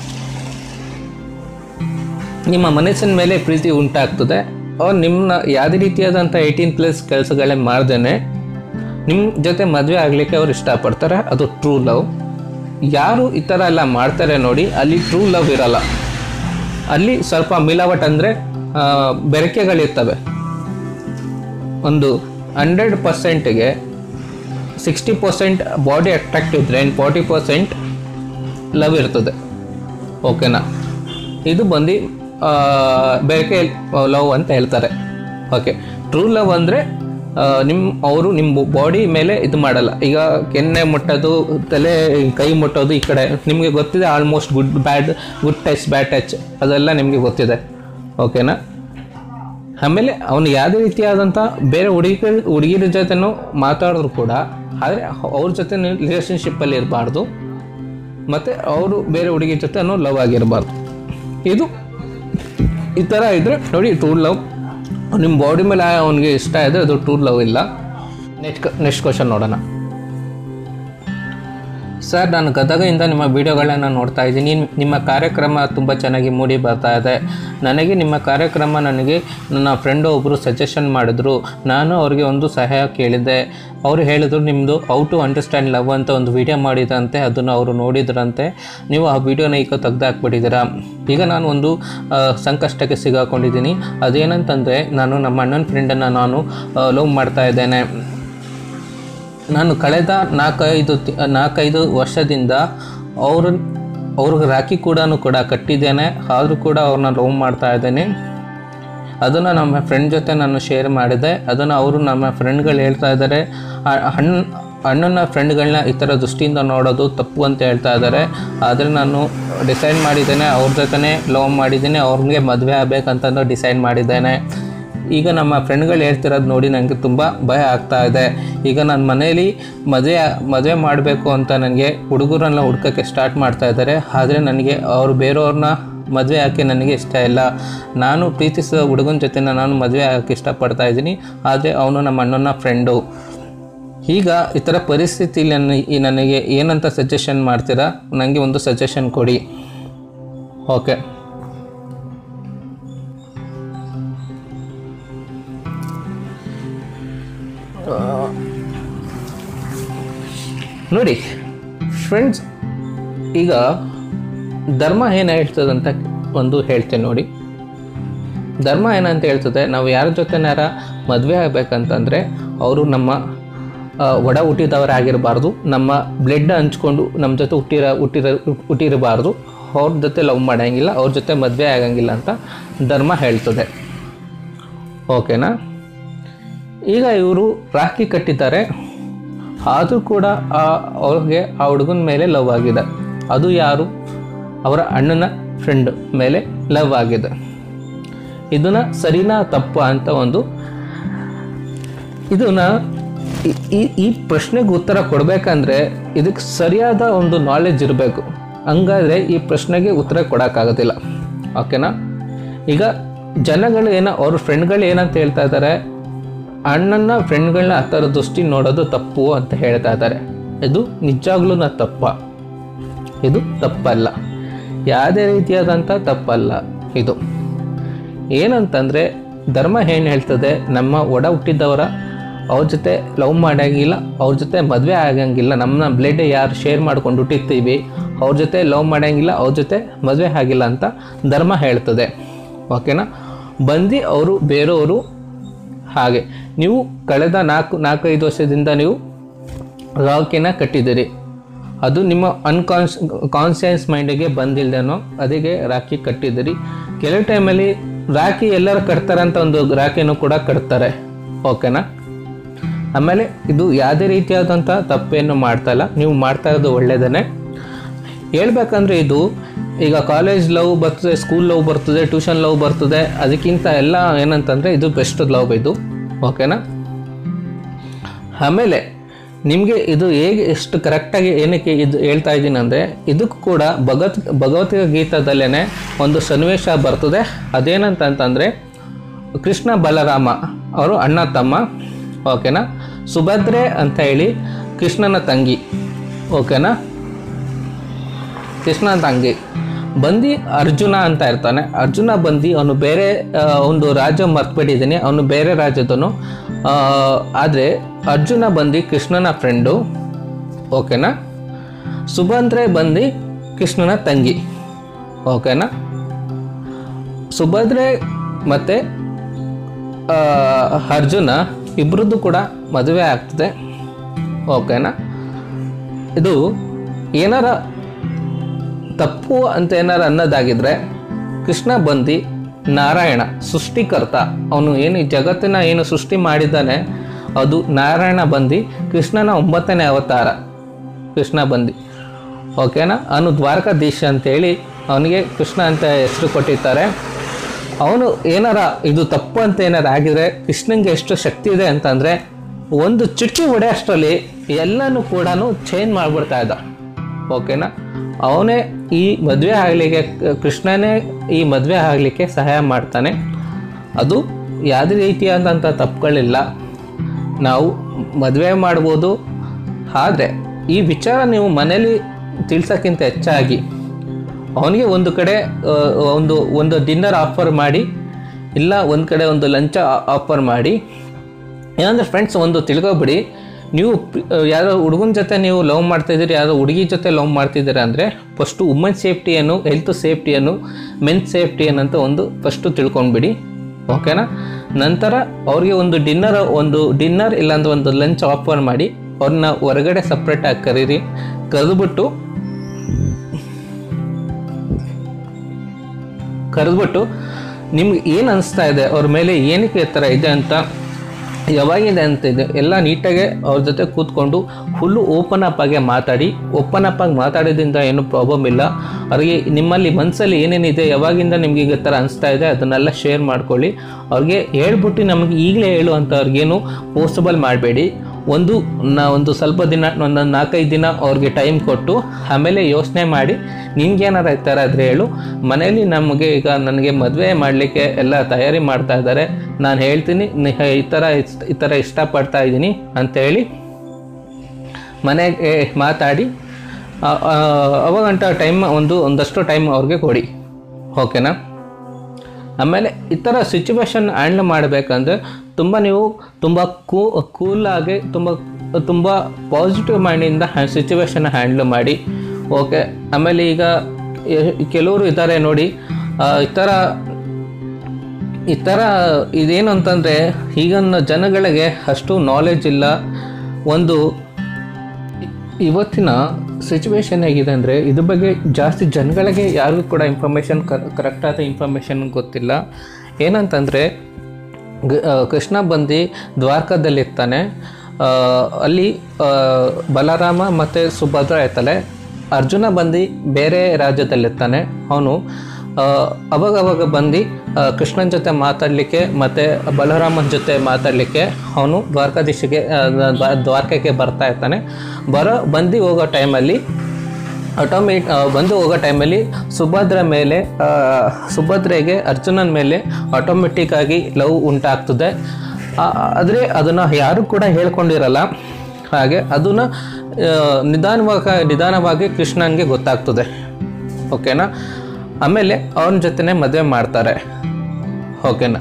ನಿಮ್ಮ ಮನಸ್ಸಿನ ಮೇಲೆ ಪ್ರೀತಿ ಉಂಟಾಗ್ತದೆ ಅವ್ರು ನಿಮ್ಮನ್ನ ಯಾವುದೇ ರೀತಿಯಾದಂಥ ಏಯ್ಟೀನ್ ಪ್ಲಸ್ ಕೆಲಸಗಳೇ ಮಾಡ್ದೇನೆ ನಿಮ್ಮ ಜೊತೆ ಮದುವೆ ಆಗಲಿಕ್ಕೆ ಅವ್ರು ಇಷ್ಟಪಡ್ತಾರೆ ಅದು ಟ್ರೂ ಲವ್ ಯಾರು ಈ ಥರ ಎಲ್ಲ ಮಾಡ್ತಾರೆ ನೋಡಿ ಅಲ್ಲಿ ಟ್ರೂ ಲವ್ ಇರಲ್ಲ ಅಲ್ಲಿ ಸ್ವಲ್ಪ ಮಿಲಾವಟ್ ಅಂದರೆ ಬೆರಕೆಗಳಿರ್ತವೆ ಒಂದು ಹಂಡ್ರೆಡ್ ಪರ್ಸೆಂಟಿಗೆ ಸಿಕ್ಸ್ಟಿ ಪರ್ಸೆಂಟ್ ಬಾಡಿ ಅಟ್ರಾಕ್ಟ್ ಇದ್ದರೆ ಇನ್ನು ಫಾರ್ಟಿ ಪರ್ಸೆಂಟ್ ಲವ್ ಇರ್ತದೆ ಓಕೆನಾ ಇದು ಬಂದು ಬೆರಕೆ ಲವ್ ಅಂತ ಹೇಳ್ತಾರೆ ಓಕೆ ಟ್ರೂ ಲವ್ ಅಂದರೆ ನಿಮ್ಮ ಅವರು ನಿಮ್ಮ ಬಾಡಿ ಮೇಲೆ ಇದು ಮಾಡಲ್ಲ ಈಗ ಕೆನ್ನೆ ಮುಟ್ಟೋದು ತಲೆ ಕೈ ಮುಟ್ಟೋದು ಈ ಕಡೆ ನಿಮಗೆ ಗೊತ್ತಿದೆ almost good bad good touch bad touch ಅದೆಲ್ಲ ನಿಮಗೆ ಗೊತ್ತಿದೆ ಓಕೆನಾ ಆಮೇಲೆ ಅವನು ಯಾವುದೇ ರೀತಿಯಾದಂಥ ಬೇರೆ ಹುಡುಗಿ ಹುಡುಗಿರ ಜೊತೆನೂ ಮಾತಾಡಿದ್ರು ಕೂಡ ಆದರೆ ಅವ್ರ ಜೊತೆ ರಿಲೇಷನ್ಶಿಪ್ಪಲ್ಲಿ ಇರಬಾರ್ದು ಮತ್ತು ಅವರು ಬೇರೆ ಹುಡುಗಿ ಜೊತೆನೂ ಲವ್ ಆಗಿರಬಾರ್ದು ಇದು ಈ ಥರ ಇದ್ದರೆ ನೋಡಿ ಟ್ರೂ ಲವ್ ನಿಮ್ಮ ಬಾಡಿ ಮೇಲೆ ಅವನಿಗೆ ಇಷ್ಟ ಇದೆ ಅದು ಟ್ರೂ ಲವ್ ಇಲ್ಲ ನೆಕ್ಸ್ಟ್ ನೆಕ್ಸ್ಟ್ ಕ್ವಶನ್ ನೋಡೋಣ ಸರ್ ನಾನು ಗದಗದಿಂದ ನಿಮ್ಮ ವಿಡಿಯೋಗಳನ್ನ ನೋಡ್ತಾ ಇದ್ದೀನಿ ನಿಮ್ಮ ಕಾರ್ಯಕ್ರಮ ತುಂಬ ಚೆನ್ನಾಗಿ ಮೂಡಿ ಬರ್ತಾ ಇದೆ ನನಗೆ ನಿಮ್ಮ ಕಾರ್ಯಕ್ರಮ ನನಗೆ ನನ್ನ ಫ್ರೆಂಡು ಒಬ್ಬರು ಸಜೆಷನ್ ಮಾಡಿದ್ರು ನಾನು ಅವ್ರಿಗೆ ಒಂದು ಸಹಾಯ ಕೇಳಿದ್ದೆ ಅವರು ಹೇಳಿದ್ರು ನಿಮ್ಮದು ಹೌ ಟು ಅಂಡರ್ಸ್ಟ್ಯಾಂಡ್ ಲವ್ ಅಂತ ಒಂದು ವಿಡಿಯೋ ಮಾಡಿದಂತೆ ಅದನ್ನು ಅವರು ನೋಡಿದ್ರಂತೆ ನೀವು ಆ ವಿಡಿಯೋನ ಈಗ ತೆಗ್ದು ಹಾಕ್ಬಿಟ್ಟಿದ್ದೀರಾ ಈಗ ನಾನು ಒಂದು ಆ, ಸಂಕಷ್ಟಕ್ಕೆ ಸಿಗಾಕೊಂಡಿದ್ದೀನಿ ಅದೇನಂತಂದರೆ ನಾನು ನಮ್ಮ ಅಣ್ಣನ ಫ್ರೆಂಡನ್ನು ನಾನು ಲವ್ ಮಾಡ್ತಾ ಇದ್ದೇನೆ ನಾನು ಕಳೆದ ನಾಲ್ಕೈದು ತಿ- ನಾಲ್ಕೈದು ವರ್ಷದಿಂದ ಅವರು ಅವ್ರಿಗೆ ರಾಖಿ ಕೂಡ ಕೂಡ ಕಟ್ಟಿದ್ದೇನೆ ಆದರೂ ಕೂಡ ಅವ್ರನ್ನ ಲವ್ ಮಾಡ್ತಾ ಇದ್ದೇನೆ ಅದನ್ನು ನಮ್ಮ ಫ್ರೆಂಡ್ ಜೊತೆ ನಾನು ಶೇರ್ ಮಾಡಿದೆ ಅದನ್ನು ಅವರು ನಮ್ಮ ಫ್ರೆಂಡ್ಗಳು ಹೇಳ್ತಾ ಇದ್ದಾರೆ ಆ ಹಣ್ ಅಣ್ಣನ ಫ್ರೆಂಡ್ಗಳನ್ನ ಈ ಥರ ದೃಷ್ಟಿಯಿಂದ ನೋಡೋದು ತಪ್ಪು ಅಂತ ಹೇಳ್ತಾ ಇದ್ದಾರೆ ಆದರೆ ನಾನು ಡಿಸೈಡ್ ಮಾಡಿದ್ದೇನೆ ಅವ್ರ ಜೊತೆನೇ ಲವ್ ಮಾಡಿದ್ದೀನಿ ಅವ್ರಿಗೆ ಮದುವೆ ಆಗಬೇಕಂತಂದು ಡಿಸೈಡ್ ಮಾಡಿದ್ದೇನೆ ಈಗ ನಮ್ಮ ಫ್ರೆಂಡ್ಗಳು ಹೇಳ್ತಿರೋದು ನೋಡಿ ನನಗೆ ತುಂಬ ಭಯ ಆಗ್ತಾ ಇದೆ ಈಗ ನನ್ನ ಮನೇಲಿ ಮದುವೆ ಮದುವೆ ಮಾಡಬೇಕು ಅಂತ ನನಗೆ ಹುಡುಗರನ್ನ ಹುಡ್ಕೋಕ್ಕೆ ಸ್ಟಾರ್ಟ್ ಮಾಡ್ತಾ ಇದ್ದಾರೆ ಆದರೆ ನನಗೆ ಅವರು ಬೇರೆಯವ್ರನ್ನ ಮದುವೆ ಹಾಕಿ ನನಗೆ ಇಷ್ಟ ಇಲ್ಲ ನಾನು ಪ್ರೀತಿಸೋ ಹುಡುಗನ ಜೊತೆ ನಾನು ಮದುವೆ ಹಾಕಿ ಇಷ್ಟಪಡ್ತಾ ಇದ್ದೀನಿ ಆದರೆ ಅವನು ನಮ್ಮ ಅಣ್ಣನ ಫ್ರೆಂಡು ಈಗ ಈ ಥರ ಪರಿಸ್ಥಿತಿಲಿ ನನ್ನ ಈ ನನಗೆ ಏನಂತ ಸಜೆಷನ್ ಮಾಡ್ತೀರಾ ನನಗೆ ಒಂದು ಸಜೆಷನ್ ಕೊಡಿ ಓಕೆ ನೋಡಿ ಫ್ರೆಂಡ್ಸ್ ಈಗ ಧರ್ಮ ಏನು ಹೇಳ್ತದೆ ಅಂತ ಒಂದು ಹೇಳ್ತೇನೆ ನೋಡಿ ಧರ್ಮ ಏನಂತ ಹೇಳ್ತದೆ ನಾವು ಯಾರ ಜೊತೆನಾರ ಮದುವೆ ಆಗಬೇಕಂತಂದರೆ ಅವರು ನಮ್ಮ ಆ, ಒಡ ಹುಟ್ಟಿದವರಾಗಿರಬಾರ್ದು ನಮ್ಮ ಬ್ಲಡ್ ಹಂಚ್ಕೊಂಡು ನಮ್ಮ ಜೊತೆ ಹುಟ್ಟಿರ ಹುಟ್ಟಿರ ಹುಟ್ಟಿರಬಾರ್ದು ಅವ್ರ ಜೊತೆ ಲವ್ ಮಾಡೋಂಗಿಲ್ಲ ಅವ್ರ ಜೊತೆ ಮದುವೆ ಆಗಂಗಿಲ್ಲ ಅಂತ ಧರ್ಮ ಹೇಳ್ತದೆ ಓಕೆನಾ ಈಗ ಇವರು ರಾಖಿ ಕಟ್ಟಿದ್ದಾರೆ ಆದರೂ ಕೂಡ ಆ ಅವ್ರಿಗೆ ಆ ಹುಡುಗನ ಮೇಲೆ ಲವ್ ಆಗಿದೆ ಅದು ಯಾರು ಅವರ ಅಣ್ಣನ ಫ್ರೆಂಡ್ ಮೇಲೆ ಲವ್ ಆಗಿದೆ ಇದನ್ನ ಸರಿನಾ ತಪ್ಪ ಅಂತ ಒಂದು ಇದನ್ನ ಈ- ಈ ಈ ಪ್ರಶ್ನೆಗೆ ಉತ್ತರ ಕೊಡಬೇಕಂದ್ರೆ ಇದಕ್ಕೆ ಸರಿಯಾದ ಒಂದು ನಾಲೆಜ್ ಇರಬೇಕು ಹಂಗಾದ್ರೆ ಈ ಪ್ರಶ್ನೆಗೆ ಉತ್ತರ ಕೊಡೋಕ್ಕಾಗೋದಿಲ್ಲ ಓಕೆನಾ ಈಗ ಜನಗಳು ಏನೋ ಅವ್ರ ಫ್ರೆಂಡ್ಗಳು ಏನಂತ ಹೇಳ್ತಾ ಇದ್ದಾರೆ ಅಣ್ಣನ ಫ್ರೆಂಡ್ಗಳನ್ನ ಆ ಥರ ದೃಷ್ಟಿ ನೋಡೋದು ತಪ್ಪು ಅಂತ ಹೇಳ್ತಾ ಇದ್ದಾರೆ ಇದು ನಿಜಾಗ್ಲೂ ತಪ್ಪ ಇದು ತಪ್ಪಲ್ಲ ಯಾವುದೇ ರೀತಿಯಾದಂಥ ತಪ್ಪಲ್ಲ ಇದು ಏನಂತಂದರೆ ಧರ್ಮ ಏನು ಹೇಳ್ತದೆ ನಮ್ಮ ಒಡ ಹುಟ್ಟಿದವರ ಅವ್ರ ಜೊತೆ ಲವ್ ಮಾಡಂಗಿಲ್ಲ ಅವ್ರ ಜೊತೆ ಮದುವೆ ಆಗಂಗಿಲ್ಲ ನಮ್ಮ ಬ್ಲಡ್ ಯಾರು ಶೇರ್ ಮಾಡ್ಕೊಂಡು ಹುಟ್ಟಿರ್ತೀವಿ ಅವ್ರ ಜೊತೆ ಲವ್ ಮಾಡಂಗಿಲ್ಲ ಅವ್ರ ಜೊತೆ ಮದುವೆ ಆಗಿಲ್ಲ ಅಂತ ಧರ್ಮ ಹೇಳ್ತದೆ ಓಕೆನಾ ಬಂದು ಅವರು ಬೇರೆಯವರು ಹಾಗೆ ನೀವು ಕಳೆದ ನಾಲ್ಕು ನಾಲ್ಕೈದು ವರ್ಷದಿಂದ ನೀವು ರಾಕಿನ ಕಟ್ಟಿದ್ದೀರಿ ಅದು ನಿಮ್ಮ ಅನ್ಕಾನ್ಸ್ ಕಾನ್ಸಿಯನ್ಸ್ ಮೈಂಡಿಗೆ ಬಂದಿಲ್ದೇನೋ ಅದಕ್ಕೆ ರಾಖಿ ಕಟ್ಟಿದ್ದೀರಿ ಕೆಲವು ಟೈಮಲ್ಲಿ ರಾಖಿ ಎಲ್ಲರೂ ಕಟ್ತಾರೆ ಅಂತ ಒಂದು ರಾಖಿನೂ ಕೂಡ ಕಟ್ತಾರೆ ಓಕೆನಾ ಆಮೇಲೆ ಇದು ಯಾವುದೇ ರೀತಿಯಾದಂಥ ತಪ್ಪೇನು ಮಾಡ್ತಾ ಇಲ್ಲ ನೀವು ಮಾಡ್ತಾ ಇರೋದು ಒಳ್ಳೆಯದೇ ಹೇಳ್ಬೇಕಂದ್ರೆ ಇದು ಈಗ ಕಾಲೇಜ್ ಲವ್ ಬರ್ತದೆ ಸ್ಕೂಲ್ ಲವ್ ಬರ್ತದೆ ಟ್ಯೂಷನ್ ಲವ್ ಬರ್ತದೆ ಅದಕ್ಕಿಂತ ಎಲ್ಲ ಏನಂತಂದರೆ ಇದು ಬೆಸ್ಟ್ ಲವ್ ಇದು ಓಕೆನಾ ಆಮೇಲೆ ನಿಮಗೆ ಇದು ಹೇಗೆ ಎಷ್ಟು ಕರೆಕ್ಟಾಗಿ ಏನಕ್ಕೆ ಇದು ಹೇಳ್ತಾ ಇದ್ದೀನಿ ಅಂದರೆ ಇದಕ್ಕೂ ಕೂಡ ಭಗವತ್ ಭಗವದ್ಗೀತಾದಲ್ಲೇ ಒಂದು ಸನ್ನಿವೇಶ ಬರ್ತದೆ ಅದೇನಂತಂತಂದರೆ ಕೃಷ್ಣ ಬಲರಾಮ ಅವರು ಅಣ್ಣ ತಮ್ಮ ಓಕೆನಾ ಸುಭದ್ರೆ ಅಂತ ಹೇಳಿ ಕೃಷ್ಣನ ತಂಗಿ ಓಕೆನಾ ಕೃಷ್ಣ ತಂಗಿ ಬಂದು ಅರ್ಜುನ ಅಂತ ಇರ್ತಾನೆ ಅರ್ಜುನ ಬಂದು ಅವನು ಬೇರೆ ಆ, ಒಂದು ರಾಜ್ಯ ಮರ್ತ್ಬಿಟ್ಟಿದ್ದೀನಿ ಅವನು ಬೇರೆ ರಾಜ್ಯದವನು ಆದರೆ ಅರ್ಜುನ ಬಂದು ಕೃಷ್ಣನ ಫ್ರೆಂಡು ಓಕೆನಾ ಸುಭದ್ರೆ ಬಂದು ಕೃಷ್ಣನ ತಂಗಿ ಓಕೆನಾ ಸುಭದ್ರೆ ಮತ್ತು ಅರ್ಜುನ ಇಬ್ಬರದ್ದು ಕೂಡ ಮದುವೆ ಆಗ್ತದೆ ಓಕೆನಾ ಇದು ಏನಾರ ತಪ್ಪು ಅಂತ ಏನಾರು ಅನ್ನೋದಾಗಿದ್ರೆ ಕೃಷ್ಣ ಬಂದು ನಾರಾಯಣ ಸೃಷ್ಟಿಕರ್ತ ಅವನು ಏನು ಈ ಜಗತ್ತಿನ ಏನು ಸೃಷ್ಟಿ ಮಾಡಿದ್ದಾನೆ ಅದು ನಾರಾಯಣ ಬಂದು ಕೃಷ್ಣನ ಒಂಬತ್ತನೇ ಅವತಾರ ಕೃಷ್ಣ ಬಂದು ಓಕೆನಾ ಅವನು ದ್ವಾರಕಾಧೀಶ ಅಂತೇಳಿ ಅವನಿಗೆ ಕೃಷ್ಣ ಅಂತ ಹೆಸರು ಕೊಟ್ಟಿರ್ತಾರೆ ಅವನು ಏನಾರ ಇದು ತಪ್ಪು ಅಂತ ಏನಾರ ಆಗಿದ್ರೆ ಕೃಷ್ಣಂಗೆ ಎಷ್ಟು ಶಕ್ತಿ ಇದೆ ಅಂತಂದರೆ ಒಂದು ಚುಟ್ಟಿ ಹೊಡೆ ಅಷ್ಟರಲ್ಲಿ ಎಲ್ಲನೂ ಕೂಡ ಚೇಂಜ್ ಮಾಡಿಬಿಡ್ತಾ ಇದ್ದ ಓಕೆನಾ ಅವನೇ ಈ ಮದುವೆ ಆಗಲಿಕ್ಕೆ ಕೃಷ್ಣನೇ ಈ ಮದುವೆ ಆಗಲಿಕ್ಕೆ ಸಹಾಯ ಮಾಡ್ತಾನೆ ಅದು ಯಾವುದೇ ರೀತಿಯಾದಂಥ ತಪ್ಪುಗಳಿಲ್ಲ ನಾವು ಮದುವೆ ಮಾಡ್ಬೋದು ಆದರೆ ಈ ವಿಚಾರ ನೀವು ಮನೇಲಿ ತಿಳಿಸೋಕ್ಕಿಂತ ಹೆಚ್ಚಾಗಿ ಅವನಿಗೆ ಒಂದು ಕಡೆ ಆ, ಒಂದು ಒಂದು ಡಿನ್ನರ್ ಆಫರ್ ಮಾಡಿ ಇಲ್ಲ ಒಂದು ಕಡೆ ಒಂದು ಲಂಚ ಆಫರ್ ಮಾಡಿ ಏನಂದ್ರೆ ಫ್ರೆಂಡ್ಸ್ ಒಂದು ತಿಳ್ಕೊಬಿಡಿ ನೀವು ಪ್- ಯಾರೋ ಹುಡುಗನ ಜೊತೆ ನೀವು ಲವ್ ಮಾಡ್ತಾಯಿದ್ದೀರಿ ಯಾರೋ ಹುಡುಗಿ ಜೊತೆ ಲವ್ ಮಾಡ್ತಿದ್ದೀರಾ ಅಂದರೆ ಫಸ್ಟು ವುಮೆನ್ ಸೇಫ್ಟಿಯನ್ನು ಹೆಲ್ತ್ ಸೇಫ್ಟಿಯನ್ನು ಮೆನ್ ಸೇಫ್ಟಿಯನ್ನು ಅಂತ ಒಂದು ಫಸ್ಟು ತಿಳ್ಕೊಂಡ್ಬಿಡಿ ಓಕೆನಾ ನಂತರ ಅವ್ರಿಗೆ ಒಂದು ಡಿನ್ನರ್ ಒಂದು ಡಿನ್ನರ್ ಇಲ್ಲಾಂದ್ರೆ ಒಂದು ಲಂಚ್ ಆಫರ್ ಮಾಡಿ ಅವ್ರನ್ನ ಹೊರಗಡೆ ಸಪ್ರೇಟಾಗಿ ಕರೀರಿ ಕರೆದ್ಬಿಟ್ಟು ಕರೆದ್ಬಿಟ್ಟು ನಿಮ್ಗೆ ಏನು ಅನಿಸ್ತಾ ಇದೆ ಅವ್ರ ಮೇಲೆ ಏನಕ್ಕೆ ಈ ಥರ ಇದೆ ಅಂತ ಯಾವಾಗಿದೆ ಅಂತಿದೆ ಎಲ್ಲ ನೀಟಾಗಿ ಅವ್ರ ಜೊತೆ ಕೂತ್ಕೊಂಡು ಫುಲ್ಲು ಓಪನ್ ಅಪ್ ಆಗಿ ಮಾತಾಡಿ ಓಪನ್ ಅಪ್ ಆಗಿ ಮಾತಾಡೋದ್ರಿಂದ ಏನು ಪ್ರಾಬ್ಲಮ್ ಇಲ್ಲ ಅವ್ರಿಗೆ ನಿಮ್ಮಲ್ಲಿ ಮನಸ್ಸಲ್ಲಿ ಏನೇನಿದೆ ಯಾವಾಗಿಂದ ನಿಮ್ಗೆ ಈ ಥರ ಅನಿಸ್ತಾ ಇದೆ ಅದನ್ನೆಲ್ಲ ಶೇರ್ ಮಾಡ್ಕೊಳ್ಳಿ ಅವ್ರಿಗೆ ಹೇಳ್ಬಿಟ್ಟು ನಮಗೆ ಈಗಲೇ ಹೇಳು ಅಂತ ಅವ್ರಿಗೇನು ಪೋಸ್ಟಬಲ್ ಮಾಡಬೇಡಿ ಒಂದು ನಾ ಒಂದು ಸ್ವಲ್ಪ ದಿನ ಒಂದು ನಾಲ್ಕೈದು ದಿನ ಅವ್ರಿಗೆ ಟೈಮ್ ಕೊಟ್ಟು ಆಮೇಲೆ ಯೋಚನೆ ಮಾಡಿ ನಿಮ್ಗೇನಾರ ಈ ಥರ ಇದ್ರೆ ಹೇಳು ಮನೇಲಿ ನಮಗೆ ಈಗ ನನಗೆ ಮದುವೆ ಮಾಡಲಿಕ್ಕೆ ಎಲ್ಲ ತಯಾರಿ ಮಾಡ್ತಾ ಇದ್ದಾರೆ ನಾನು ಹೇಳ್ತೀನಿ ನಿ- ಈ ಥರ ಇಸ್- ಈ ಥರ ಇಷ್ಟಪಡ್ತಾ ಇದ್ದೀನಿ ಅಂತೇಳಿ ಮನೆಗೆ ಮಾತಾಡಿ ಆ- ಆ, ಅವಾಗಂಟ ಟೈಮ್ ಒಂದು ಒಂದಷ್ಟು ಟೈಮ್ ಅವ್ರಿಗೆ ಕೊಡಿ ಓಕೆನಾ ಆಮೇಲೆ ಈ ಥರ ಸಿಚುವೇಶನ್ ಹ್ಯಾಂಡ್ಲ್ ಮಾಡಬೇಕಂದ್ರೆ ತುಂಬ ನೀವು ತುಂಬ ಕೂ ಕೂಲಾಗಿ ತುಂಬ ತುಂಬ ಪಾಸಿಟಿವ್ ಮೈಂಡಿಂದ ಸಿಚುವೇಶನ್ ಹ್ಯಾಂಡ್ಲ್ ಮಾಡಿ ಓಕೆ ಆಮೇಲೆ ಈಗ ಎ- ಕೆಲವರು ಇದ್ದಾರೆ ನೋಡಿ ಆ, ಈ ಥರ ಈ ಥರ ಇದೇನು ಅಂತಂದರೆ ಈಗಿನ ಜನಗಳಿಗೆ ಅಷ್ಟು ನಾಲೆಜ್ ಇಲ್ಲ ಒಂದು ಇವತ್ತಿನ ಸಿಚುವೇಶನ್ ಹೇಗಿದೆ ಅಂದರೆ ಇದ್ರ ಬಗ್ಗೆ ಜಾಸ್ತಿ ಜನಗಳಿಗೆ ಯಾರಿಗೂ ಕೂಡ ಇನ್ಫಾರ್ಮೇಷನ್ ಕರೆಕ್ಟಾದ ಇನ್ಫಾರ್ಮೇಷನ್ ಗೊತ್ತಿಲ್ಲ ಏನಂತಂದರೆ ಗ- ಆ, ಕೃಷ್ಣ ಬಂದು ದ್ವಾರಕದಲ್ಲಿರ್ತಾನೆ ಆ, ಅಲ್ಲಿ ಆ, ಬಲರಾಮ ಮತ್ತು ಸುಭದ್ರ ಇರ್ತಾಳೆ ಅರ್ಜುನ ಬಂದು ಬೇರೆ ರಾಜ್ಯದಲ್ಲಿರ್ತಾನೆ ಅವನು ಅವಾಗ ಅವಾಗ ಬಂದು ಕೃಷ್ಣನ ಜೊತೆ ಮಾತಾಡಲಿಕ್ಕೆ ಮತ್ತು ಬಲರಾಮನ ಜೊತೆ ಮಾತಾಡಲಿಕ್ಕೆ ಅವನು ದ್ವಾರಕಾಧೀಶಿಗೆ ಆ, ದ್ವಾ- ದ್ವಾರಕೆಗೆ ಬರ್ತಾ ಇರ್ತಾನೆ ಬರೋ ಬಂದು ಹೋಗೋ ಟೈಮಲ್ಲಿ ಆಟೋಮೇಟ್ ಬಂದು ಹೋಗೋ ಟೈಮಲ್ಲಿ ಸುಭದ್ರ ಮೇಲೆ ಆ, ಸುಭದ್ರೆಗೆ ಅರ್ಜುನನ ಮೇಲೆ ಆಟೋಮೆಟಿಕ್ ಆಗಿ ಲವ್ ಉಂಟಾಗ್ತದೆ ಆದರೆ ಅದನ್ನು ಯಾರು ಕೂಡ ಹೇಳ್ಕೊಂಡಿರಲ್ಲ ಹಾಗೆ ಅದನ್ನು ನಿಧಾನವಾಗ ನಿಧಾನವಾಗಿ ಕೃಷ್ಣನಿಗೆ ಗೊತ್ತಾಗ್ತದೆ ಓಕೆನಾ ಆಮೇಲೆ ಅವನ ಜೊತೆನೆ ಮದುವೆ ಮಾಡ್ತಾರೆ ಓಕೆನಾ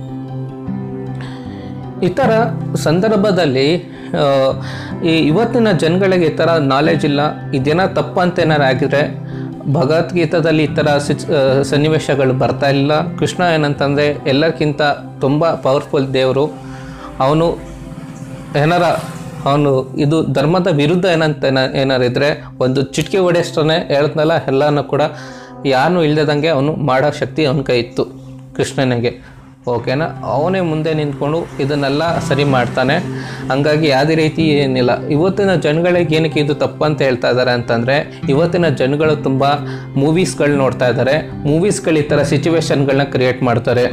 ಈ ಥರ ಸಂದರ್ಭದಲ್ಲಿ ಆ, ಈ ಇವತ್ತಿನ ಜನಗಳಿಗೆ ಈ ಥರ ನಾಲೆಜ್ ಇಲ್ಲ ಇದೇನೋ ತಪ್ಪು ಅಂತ ಏನಾರು ಆಗಿದ್ರೆ ಭಗವದ್ಗೀತಾದಲ್ಲಿ ಈ ಥರ ಸಿಚ್ ಆ, ಸನ್ನಿವೇಶಗಳು ಬರ್ತಾ ಇಲ್ಲ ಕೃಷ್ಣ ಏನಂತಂದರೆ ಎಲ್ಲಕ್ಕಿಂತ ತುಂಬ ಪವರ್ಫುಲ್ ದೇವರು ಅವನು ಏನಾರ ಅವನು ಇದು ಧರ್ಮದ ವಿರುದ್ಧ ಏನಂತ ಏನ- ಏನಾರು ಇದ್ರೆ ಒಂದು ಚಿಟಿಕೆ ಹೊಡೆಯಷ್ಟೇ ಹೇಳ್ದ್ನಲ್ಲ ಎಲ್ಲನೂ ಕೂಡ ಯಾರನ್ನೂ ಇಲ್ದದಂಗೆ ಅವನು ಮಾಡೋ ಶಕ್ತಿ ಅವನ ಕೈ ಇತ್ತು ಕೃಷ್ಣನಿಗೆ ಓಕೆನಾ ಅವನೇ ಮುಂದೆ ನಿಂತ್ಕೊಂಡು ಇದನ್ನೆಲ್ಲ ಸರಿ ಮಾಡ್ತಾನೆ ಹಂಗಾಗಿ ಯಾವುದೇ ರೀತಿ ಏನಿಲ್ಲ ಇವತ್ತಿನ ಜನಗಳಿಗೆ ಏನಕ್ಕೆ ಇದು ತಪ್ಪು ಅಂತ ಹೇಳ್ತಾ ಇದ್ದಾರೆ ಅಂತಂದರೆ ಇವತ್ತಿನ ಜನಗಳು ತುಂಬ ಮೂವೀಸ್ಗಳು ನೋಡ್ತಾ ಇದ್ದಾರೆ ಮೂವೀಸ್ಗಳು ಈ ಥರ ಸಿಚುವೇಶನ್ಗಳನ್ನ ಕ್ರಿಯೇಟ್ ಮಾಡ್ತಾರೆ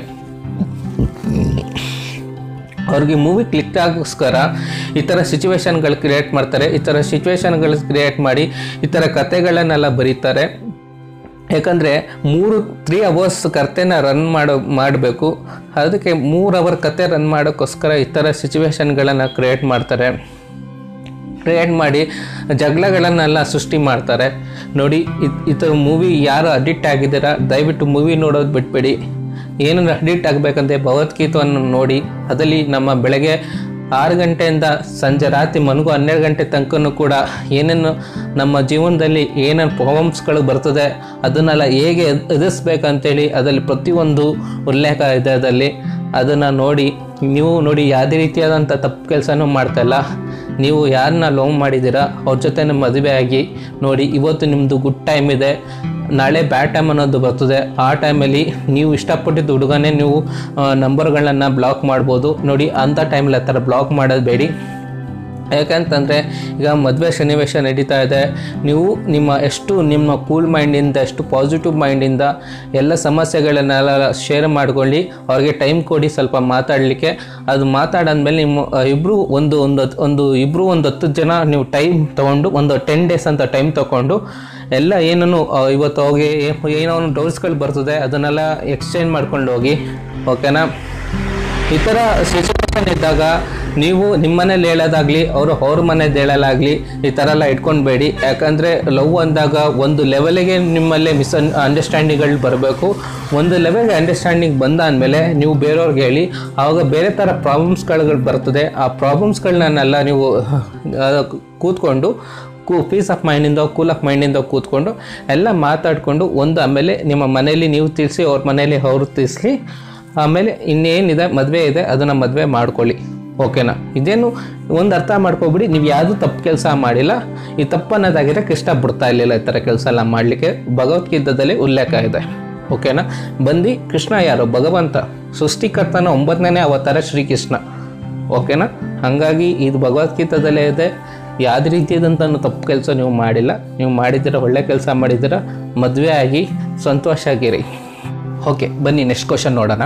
ಅವ್ರಿಗೆ ಮೂವಿ ಕ್ಲಿಕ್ ಆಗೋಸ್ಕರ ಈ ಥರ ಸಿಚುವೇಶನ್ಗಳು ಕ್ರಿಯೇಟ್ ಮಾಡ್ತಾರೆ ಈ ಥರ ಸಿಚುವೇಶನ್ಗಳು ಕ್ರಿಯೇಟ್ ಮಾಡಿ ಈ ಥರ ಕತೆಗಳನ್ನೆಲ್ಲ ಬರೀತಾರೆ ಯಾಕಂದರೆ ಮೂರು ತ್ರೀ ಅವರ್ಸ್ ಕತೆನ ರನ್ ಮಾಡೋ ಮಾಡಬೇಕು ಅದಕ್ಕೆ ಮೂರು ಅವರ್ ಕತೆ ರನ್ ಮಾಡೋಕ್ಕೋಸ್ಕರ ಈ ಥರ ಸಿಚುವೇಶನ್ಗಳನ್ನು ಕ್ರಿಯೇಟ್ ಮಾಡ್ತಾರೆ ಕ್ರಿಯೇಟ್ ಮಾಡಿ ಜಗಳಗಳನ್ನೆಲ್ಲ ಸೃಷ್ಟಿ ಮಾಡ್ತಾರೆ ನೋಡಿ ಇದ್- ಈ ಥರ ಮೂವಿ ಯಾರು ಅಡಿಕ್ಟ್ ಆಗಿದ್ದೀರಾ ದಯವಿಟ್ಟು ಮೂವಿ ನೋಡೋದು ಬಿಟ್ಬಿಡಿ ಏನು ಅಡಿಕ್ಟ್ ಆಗಬೇಕಂದ್ರೆ ಭಗವದ್ಗೀತವನ್ನು ನೋಡಿ ಅದರಲ್ಲಿ ನಮ್ಮ ಬೆಳಗ್ಗೆ ಆರು ಗಂಟೆಯಿಂದ ಸಂಜೆ ರಾತ್ರಿ ಮನಗು ಹನ್ನೆರಡು ಗಂಟೆ ತನಕನೂ ಕೂಡ ಏನೇನು ನಮ್ಮ ಜೀವನದಲ್ಲಿ ಏನೇನು ಪ್ರಾಬ್ಲಮ್ಸ್ಗಳು ಬರ್ತದೆ ಅದನ್ನೆಲ್ಲ ಹೇಗೆ ಎದ್- ಎದುರಿಸ್ಬೇಕಂತೇಳಿ ಅದರಲ್ಲಿ ಪ್ರತಿಯೊಂದು ಉಲ್ಲೇಖ ಇದೆ ಅದರಲ್ಲಿ ಅದನ್ನು ನೋಡಿ ನೀವು ನೋಡಿ ಯಾವುದೇ ರೀತಿಯಾದಂಥ ತಪ್ಪು ಕೆಲಸನೂ ಮಾಡ್ತಾಯಿಲ್ಲ ನೀವು ಯಾರನ್ನ ಲವ್ ಮಾಡಿದ್ದೀರಾ ಅವ್ರ ಜೊತೆ ಮದುವೆ ಆಗಿ ನೋಡಿ ಇವತ್ತು ನಿಮ್ಮದು ಗುಡ್ ಟೈಮ್ ಇದೆ ನಾಳೆ ಬ್ಯಾಡ್ ಟೈಮ್ ಅನ್ನೋದು ಬರ್ತದೆ ಆ ಟೈಮಲ್ಲಿ ನೀವು ಇಷ್ಟಪಟ್ಟಿದ್ದು ಹುಡುಗನೇ ನೀವು ನಂಬರ್ಗಳನ್ನ ಬ್ಲಾಕ್ ಮಾಡ್ಬೋದು ನೋಡಿ ಅಂಥ ಟೈಮಲ್ಲಿ ಆ ಥರ ಬ್ಲಾಕ್ ಮಾಡೋದು ಬೇಡಿ ಯಾಕಂತಂದರೆ ಈಗ ಮದುವೆ ಸನ್ನಿವೇಶ ನಡೀತಾ ಇದೆ ನೀವು ನಿಮ್ಮ ಎಷ್ಟು ನಿಮ್ಮ ಕೂಲ್ ಮೈಂಡಿಂದ ಎಷ್ಟು ಪಾಸಿಟಿವ್ ಮೈಂಡಿಂದ ಎಲ್ಲ ಸಮಸ್ಯೆಗಳನ್ನೆಲ್ಲ ಶೇರ್ ಮಾಡ್ಕೊಳ್ಳಿ ಅವ್ರಿಗೆ ಟೈಮ್ ಕೊಡಿ ಸ್ವಲ್ಪ ಮಾತಾಡಲಿಕ್ಕೆ ಅದು ಮಾತಾಡಾದ್ಮೇಲೆ ನಿಮ್ಮ ಇಬ್ಬರು ಒಂದು ಒಂದು ಹತ್- ಒಂದು ಇಬ್ಬರು ಒಂದು ಹತ್ತು ಜನ ನೀವು ಟೈಮ್ ತೊಗೊಂಡು ಒಂದು ಟೆನ್ ಡೇಸ್ ಅಂತ ಟೈಮ್ ತೊಗೊಂಡು ಎಲ್ಲ ಏನನ್ನು ಆ, ಇವತ್ತು ಹೋಗಿ ಏನೋ ಒಂದು ಡೌಟ್ಸ್ಗಳು ಬರ್ತದೆ ಅದನ್ನೆಲ್ಲ ಎಕ್ಸ್ಚೇಂಜ್ ಮಾಡ್ಕೊಂಡು ಹೋಗಿ ಓಕೆನಾ ಈ ಥರ ಸಿಚುವೇಶನ್ ಇದ್ದಾಗ ನೀವು ನಿಮ್ಮ ಮನೇಲಿ ಹೇಳೋದಾಗ್ಲಿ ಅವರು ಅವ್ರ ಮನೇದು ಹೇಳಲಾಗಲಿ ಈ ಥರ ಎಲ್ಲ ಇಟ್ಕೊಳ್ಬೇಡಿ ಯಾಕಂದರೆ ಲವ್ ಅಂದಾಗ ಒಂದು ಲೆವೆಲಿಗೆ ನಿಮ್ಮಲ್ಲೇ ಮಿಸ್ ಅಂಡರ್ಸ್ಟ್ಯಾಂಡಿಂಗ್ಗಳು ಬರಬೇಕು ಒಂದು ಲೆವೆಲ್ಗೆ ಅಂಡರ್ಸ್ಟ್ಯಾಂಡಿಂಗ್ ಬಂದಾದಮೇಲೆ ನೀವು ಬೇರೆಯವ್ರಿಗೆ ಹೇಳಿ ಆವಾಗ ಬೇರೆ ಥರ ಪ್ರಾಬ್ಲಮ್ಸ್ಗಳು ಬರ್ತದೆ ಆ ಪ್ರಾಬ್ಲಮ್ಸ್ಗಳನ್ನೆಲ್ಲ ನೀವು ಆ, ಕೂತ್ಕೊಂಡು ಕೂ ಪೀಸ್ ಆಫ್ ಮೈಂಡಿಂದ ಕೂಲ್ ಆಫ್ ಮೈಂಡಿಂದ ಕೂತ್ಕೊಂಡು ಎಲ್ಲ ಮಾತಾಡಿಕೊಂಡು ಒಂದು ಆಮೇಲೆ ನಿಮ್ಮ ಮನೇಲಿ ನೀವು ತಿಳಿಸಿ ಅವ್ರ ಮನೇಲಿ ಅವರು ತಿಳಿಸ್ಲಿ ಆಮೇಲೆ ಇನ್ನೇನಿದೆ ಮದುವೆ ಇದೆ ಅದನ್ನು ಮದುವೆ ಮಾಡ್ಕೊಳ್ಳಿ ಓಕೆನಾ ಇದೇನು ಒಂದು ಅರ್ಥ ಮಾಡ್ಕೊಬಿಡಿ ನೀವು ಯಾವುದು ತಪ್ಪು ಕೆಲಸ ಮಾಡಿಲ್ಲ ಈ ತಪ್ಪು ಅನ್ನೋದಾಗಿದ್ರೆ ಕೃಷ್ಣ ಬಿಡ್ತಾ ಇರಲಿಲ್ಲ ಈ ಥರ ಕೆಲಸ ಎಲ್ಲ ಮಾಡಲಿಕ್ಕೆ ಭಗವದ್ಗೀತದಲ್ಲಿ ಉಲ್ಲೇಖ ಇದೆ ಓಕೆನಾ ಬಂದು ಕೃಷ್ಣ ಯಾರು ಭಗವಂತ ಸೃಷ್ಟಿಕರ್ತನ ಒಂಬತ್ತನೇ ಅವತಾರ ಶ್ರೀಕೃಷ್ಣ ಓಕೆನಾ ಹಾಗಾಗಿ ಇದು ಭಗವದ್ಗೀತಾದಲ್ಲೇ ಇದೆ ಯಾವುದೇ ರೀತಿಯಾದಂಥ ತಪ್ಪು ಕೆಲಸ ನೀವು ಮಾಡಿಲ್ಲ ನೀವು ಮಾಡಿದ್ದೀರ ಒಳ್ಳೆ ಕೆಲಸ ಮಾಡಿದ್ದೀರ ಮದುವೆ ಆಗಿ ಸಂತೋಷ ಆಗಿರಿ ಓಕೆ ಬನ್ನಿ ನೆಕ್ಸ್ಟ್ ಕ್ವಶನ್ ನೋಡೋಣ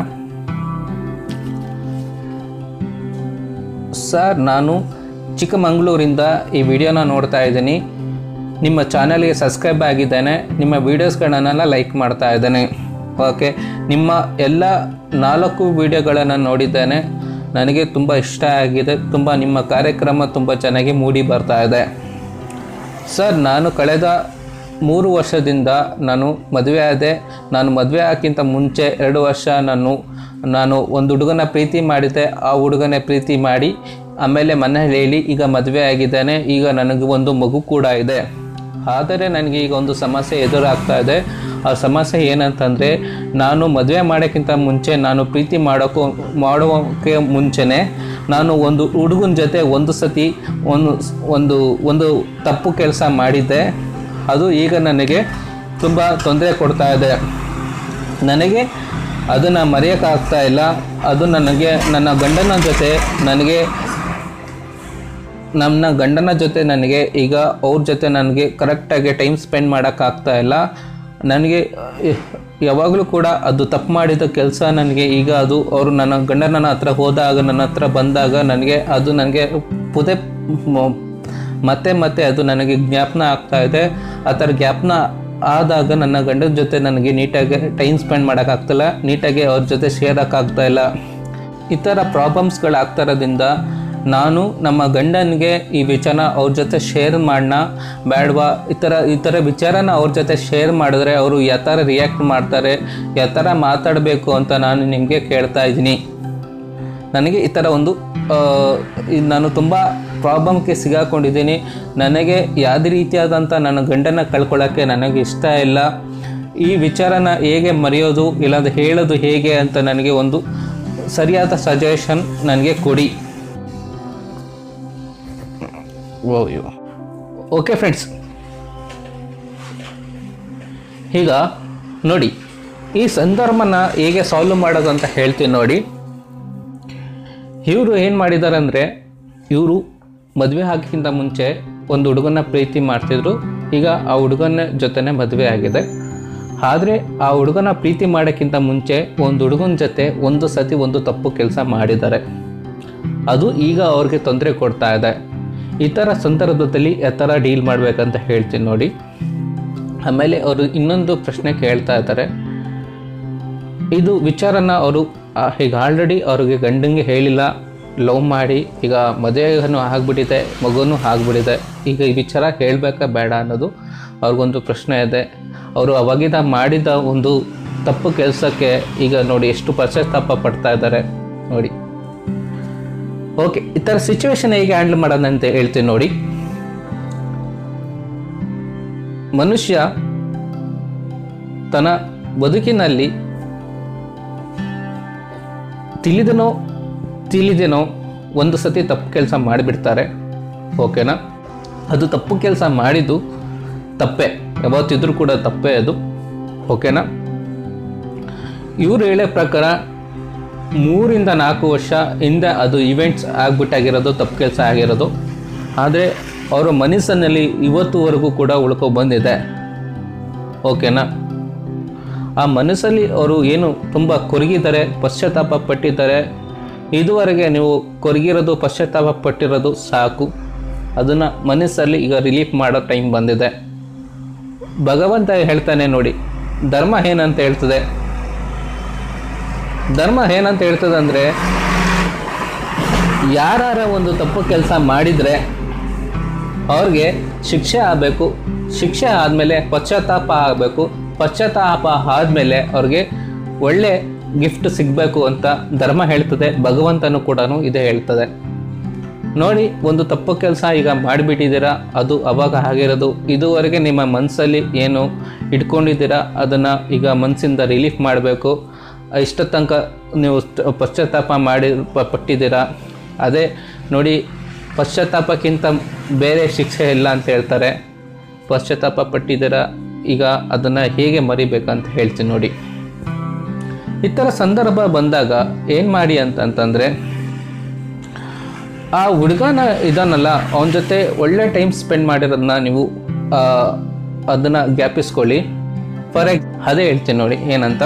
ಸರ್ ನಾನು ಚಿಕ್ಕಮಗಳೂರಿಂದ ಈ ವಿಡಿಯೋನ ನೋಡ್ತಾ ಇದ್ದೀನಿ ನಿಮ್ಮ ಚಾನಲ್ಗೆ ಸಬ್ಸ್ಕ್ರೈಬ್ ಆಗಿದ್ದೇನೆ ನಿಮ್ಮ ವೀಡಿಯೋಸ್ಗಳನ್ನೆಲ್ಲ ಲೈಕ್ ಮಾಡ್ತಾ ಇದ್ದೇನೆ ಓಕೆ ನಿಮ್ಮ ಎಲ್ಲ ನಾಲ್ಕು ವಿಡಿಯೋಗಳನ್ನು ನೋಡಿದ್ದೇನೆ ನನಗೆ ತುಂಬ ಇಷ್ಟ ಆಗಿದೆ ತುಂಬ ನಿಮ್ಮ ಕಾರ್ಯಕ್ರಮ ತುಂಬ ಚೆನ್ನಾಗಿ ಮೂಡಿ ಬರ್ತಾ ಇದೆ ಸರ್ ನಾನು ಕಳೆದ ಮೂರು ವರ್ಷದಿಂದ ನಾನು ಮದುವೆ ಆದೆ ನಾನು ಮದುವೆ ಆಗೋಕ್ಕಿಂತ ಮುಂಚೆ ಎರಡು ವರ್ಷ ನಾನು ನಾನು ಒಂದು ಹುಡುಗನ ಪ್ರೀತಿ ಮಾಡಿದ್ದೆ ಆ ಹುಡುಗನೇ ಪ್ರೀತಿ ಮಾಡಿ ಆಮೇಲೆ ಮನೇಲಿ ಹೇಳಿ ಈಗ ಮದುವೆ ಆಗಿದ್ದಾನೆ ಈಗ ನನಗೆ ಒಂದು ಮಗು ಕೂಡ ಇದೆ ಆದರೆ ನನಗೆ ಈಗ ಒಂದು ಸಮಸ್ಯೆ ಎದುರಾಗ್ತಾ ಇದೆ ಆ ಸಮಸ್ಯೆ ಏನಂತಂದರೆ ನಾನು ಮದುವೆ ಮಾಡೋಕ್ಕಿಂತ ಮುಂಚೆ ನಾನು ಪ್ರೀತಿ ಮಾಡೋಕ್ಕೂ ಮಾಡೋಕ್ಕೆ ಮುಂಚೆನೇ ನಾನು ಒಂದು ಹುಡುಗನ ಜೊತೆ ಒಂದು ಸತಿ ಒಂದು ಒಂದು ಒಂದು ತಪ್ಪು ಕೆಲಸ ಮಾಡಿದ್ದೆ ಅದು ಈಗ ನನಗೆ ತುಂಬ ತೊಂದರೆ ಕೊಡ್ತಾ ಇದೆ ನನಗೆ ಅದನ್ನು ಮರೆಯೋಕ್ಕಾಗ್ತಾ ಇಲ್ಲ ಅದು ನನಗೆ ನನ್ನ ಗಂಡನ ಜೊತೆ ನನಗೆ ನನ್ನ ಗಂಡನ ಜೊತೆ ನನಗೆ ಈಗ ಅವ್ರ ಜೊತೆ ನನಗೆ ಕರೆಕ್ಟಾಗಿ ಟೈಮ್ ಸ್ಪೆಂಡ್ ಮಾಡೋಕ್ಕಾಗ್ತಾ ಇಲ್ಲ ನನಗೆ ಯಾವಾಗಲೂ ಕೂಡ ಅದು ತಪ್ಪು ಮಾಡಿದ ಕೆಲಸ ನನಗೆ ಈಗ ಅದು ಅವರು ನನ್ನ ಗಂಡನ ಹತ್ರ ಹೋದಾಗ ನನ್ನ ಹತ್ರ ಬಂದಾಗ ನನಗೆ ಅದು ನನಗೆ ಪುದೆ ಮ- ಮತ್ತೆ ಮತ್ತೆ ಅದು ನನಗೆ ಜ್ಞಾಪನ ಆಗ್ತಾ ಇದೆ ಆ ಥರ ಜ್ಞಾಪನ ಆದಾಗ ನನ್ನ ಗಂಡನ ಜೊತೆ ನನಗೆ ನೀಟಾಗಿ ಟೈಮ್ ಸ್ಪೆಂಡ್ ಮಾಡೋಕ್ಕಾಗ್ತಿಲ್ಲ ನೀಟಾಗಿ ಅವ್ರ ಜೊತೆ ಸೇರೋಕ್ಕಾಗ್ತಾ ಇಲ್ಲ ಈ ಥರ ಪ್ರಾಬ್ಲಮ್ಸ್ಗಳು ಆಗ್ತಿರೋದ್ರಿಂದ ನಾನು ನಮ್ಮ ಗಂಡನಿಗೆ ಈ ವಿಚಾರನ ಅವ್ರ ಜೊತೆ ಶೇರ್ ಮಾಡೋಣ ಬೇಡವಾ ಈ ಥರ ಈ ಥರ ವಿಚಾರನ ಅವ್ರ ಜೊತೆ ಶೇರ್ ಮಾಡಿದ್ರೆ ಅವರು ಯಾವ ಥರ ರಿಯಾಕ್ಟ್ ಮಾಡ್ತಾರೆ ಯಾವ ಥರ ಮಾತಾಡಬೇಕು ಅಂತ ನಾನು ನಿಮಗೆ ಕೇಳ್ತಾ ಇದ್ದೀನಿ ನನಗೆ ಈ ಥರ ಒಂದು ಆ, ಇದ್ ನಾನು ತುಂಬ ಪ್ರಾಬ್ಲಮ್ಗೆ ಸಿಗಾಕೊಂಡಿದ್ದೀನಿ ನನಗೆ ಯಾವುದೇ ರೀತಿಯಾದಂಥ ನನ್ನ ಗಂಡನ ಕಳ್ಕೊಳ್ಳೋಕ್ಕೆ ನನಗೆ ಇಷ್ಟ ಇಲ್ಲ ಈ ವಿಚಾರನ ಹೇಗೆ ಮರೆಯೋದು ಇಲ್ಲಾಂದ್ರೆ ಹೇಳೋದು ಹೇಗೆ ಅಂತ ನನಗೆ ಒಂದು ಸರಿಯಾದ ಸಜೆಷನ್ ನನಗೆ ಕೊಡಿ ಓಕೆ ಫ್ರೆಂಡ್ಸ್ ಈಗ ನೋಡಿ ಈ ಸಂದರ್ಭನ ಹೇಗೆ ಸಾಲ್ವ್ ಮಾಡೋದು ಅಂತ ಹೇಳ್ತೀನಿ ನೋಡಿ ಇವರು ಏನು ಮಾಡಿದ್ದಾರೆ ಅಂದರೆ ಇವರು ಮದುವೆ ಆಗೋಕ್ಕಿಂತ ಮುಂಚೆ ಒಂದು ಹುಡುಗನ ಪ್ರೀತಿ ಮಾಡ್ತಿದ್ರು ಈಗ ಆ ಹುಡುಗನ ಜೊತೆನೇ ಮದುವೆ ಆಗಿದೆ ಆದರೆ ಆ ಹುಡುಗನ ಪ್ರೀತಿ ಮಾಡೋಕ್ಕಿಂತ ಮುಂಚೆ ಒಂದು ಹುಡುಗನ ಜೊತೆ ಒಂದು ಸತಿ ಒಂದು ತಪ್ಪು ಕೆಲಸ ಮಾಡಿದ್ದಾರೆ ಅದು ಈಗ ಅವ್ರಿಗೆ ತೊಂದರೆ ಕೊಡ್ತಾ ಇದೆ ಈ ಥರ ಸಂದರ್ಭದಲ್ಲಿ ಯಾವ ಥರ ಡೀಲ್ ಮಾಡಬೇಕಂತ ಹೇಳ್ತೀನಿ ನೋಡಿ ಆಮೇಲೆ ಅವರು ಇನ್ನೊಂದು ಪ್ರಶ್ನೆ ಕೇಳ್ತಾ ಇದ್ದಾರೆ ಇದು ವಿಚಾರನ ಅವರು ಆ, ಈಗ ಆಲ್ರೆಡಿ ಅವ್ರಿಗೆ ಗಂಡಂಗೆ ಹೇಳಿಲ್ಲ ಲವ್ ಮಾಡಿ ಈಗ ಮದುವೆಗೂ ಆಗ್ಬಿಟ್ಟಿದೆ ಮಗುನೂ ಆಗ್ಬಿಟ್ಟಿದೆ ಈಗ ಈ ವಿಚಾರ ಹೇಳಬೇಕಾ ಬೇಡ ಅನ್ನೋದು ಅವ್ರಿಗೊಂದು ಪ್ರಶ್ನೆ ಇದೆ ಅವರು ಅವಾಗಿಂದ ಮಾಡಿದ ಒಂದು ತಪ್ಪು ಕೆಲಸಕ್ಕೆ ಈಗ ನೋಡಿ ಎಷ್ಟು ಪಶ್ಚಾತ್ತಾಪ ಪಡ್ತಾ ಇದ್ದಾರೆ ನೋಡಿ ಓಕೆ ಈ ಥರ ಸಿಚುವೇಶನ್ ಹೇಗೆ ಹ್ಯಾಂಡಲ್ ಮಾಡೋದಂತ ಹೇಳ್ತೀನಿ ನೋಡಿ ಮನುಷ್ಯ ತನ್ನ ಬದುಕಿನಲ್ಲಿ ತಿಳಿದನೋ ತಿಳಿದೇನೋ ಒಂದು ಸತಿ ತಪ್ಪು ಕೆಲಸ ಮಾಡಿಬಿಡ್ತಾರೆ ಓಕೆನಾ ಅದು ತಪ್ಪು ಕೆಲಸ ಮಾಡಿದ್ದು ತಪ್ಪೆ ಯಾವತ್ತಿದ್ರೂ ಕೂಡ ತಪ್ಪೇ ಅದು ಓಕೆನಾ ಇವರು ಹೇಳೋ ಪ್ರಕಾರ ಮೂರಿಂದ ನಾಲ್ಕು ವರ್ಷ ಹಿಂದೆ ಅದು ಇವೆಂಟ್ಸ್ ಆಗ್ಬಿಟ್ಟಾಗಿರೋದು ತಪ್ಪು ಕೆಲಸ ಆಗಿರೋದು ಆದರೆ ಅವರ ಮನಸ್ಸಿನಲ್ಲಿ ಇವತ್ತುವರೆಗೂ ಕೂಡ ಉಳ್ಕೊ ಬಂದಿದೆ ಓಕೆನಾ ಆ ಮನಸ್ಸಲ್ಲಿ ಅವರು ಏನು ತುಂಬ ಕೊರಗಿದ್ದಾರೆ ಪಶ್ಚಾತ್ತಾಪ ಪಟ್ಟಿದ್ದಾರೆ ಇದುವರೆಗೆ ನೀವು ಕೊರಗಿರೋದು ಪಶ್ಚಾತ್ತಾಪ ಪಟ್ಟಿರೋದು ಸಾಕು ಅದನ್ನು ಮನಸ್ಸಲ್ಲಿ ಈಗ ರಿಲೀಫ್ ಮಾಡೋ ಟೈಮ್ ಬಂದಿದೆ ಭಗವಂತ ಹೇಳ್ತಾನೆ ನೋಡಿ ಧರ್ಮ ಏನಂತ ಹೇಳ್ತದೆ ಧರ್ಮ ಏನಂತ ಹೇಳ್ತದೆ ಅಂದರೆ ಯಾರ ಒಂದು ತಪ್ಪು ಕೆಲಸ ಮಾಡಿದರೆ ಅವ್ರಿಗೆ ಶಿಕ್ಷೆ ಆಗಬೇಕು ಶಿಕ್ಷೆ ಆದಮೇಲೆ ಪಶ್ಚಾತ್ತಾಪ ಆಗಬೇಕು ಪಶ್ಚಾತ್ತಾಪ ಆದಮೇಲೆ ಅವ್ರಿಗೆ ಒಳ್ಳೆ ಗಿಫ್ಟ್ ಸಿಗಬೇಕು ಅಂತ ಧರ್ಮ ಹೇಳ್ತದೆ ಭಗವಂತನು ಕೂಡ ಇದೇ ಹೇಳ್ತದೆ ನೋಡಿ ಒಂದು ತಪ್ಪು ಕೆಲಸ ಈಗ ಮಾಡಿಬಿಟ್ಟಿದ್ದೀರಾ ಅದು ಅವಾಗ ಆಗಿರೋದು ಇದುವರೆಗೆ ನಿಮ್ಮ ಮನಸ್ಸಲ್ಲಿ ಏನು ಇಟ್ಕೊಂಡಿದ್ದೀರಾ ಅದನ್ನು ಈಗ ಮನಸ್ಸಿಂದ ರಿಲೀಫ್ ಮಾಡಬೇಕು ಇಷ್ಟ ತನಕ ನೀವು st- ಪಶ್ಚಾತ್ತಾಪ ಮಾಡಿ ಪ- ಪಟ್ಟಿದ್ದೀರಾ ಅದೇ ನೋಡಿ ಪಶ್ಚಾತ್ತಾಪಕ್ಕಿಂತ ಬೇರೆ ಶಿಕ್ಷೆ ಇಲ್ಲ ಅಂತ ಹೇಳ್ತಾರೆ ಪಶ್ಚಾತ್ತಾಪ ಪಟ್ಟಿದ್ದೀರಾ ಈಗ ಅದನ್ನು ಹೇಗೆ ಮರಿಬೇಕಂತ ಹೇಳ್ತೀನಿ ನೋಡಿ ಈ ಥರ ಸಂದರ್ಭ ಬಂದಾಗ ಏನು ಮಾಡಿ ಅಂತಂತಂದರೆ ಆ ಹುಡುಗನ ಇದಾನಲ್ಲ ಅವನ ಜೊತೆ ಒಳ್ಳೆ ಟೈಮ್ ಸ್ಪೆಂಡ್ ಮಾಡಿರೋದನ್ನ ನೀವು ಅದನ್ನು ಜ್ಞಾಪಿಸ್ಕೊಳ್ಳಿ ಫಾರ್ ಎಕ್ ಅದೇ ಹೇಳ್ತೀನಿ ನೋಡಿ ಏನಂತ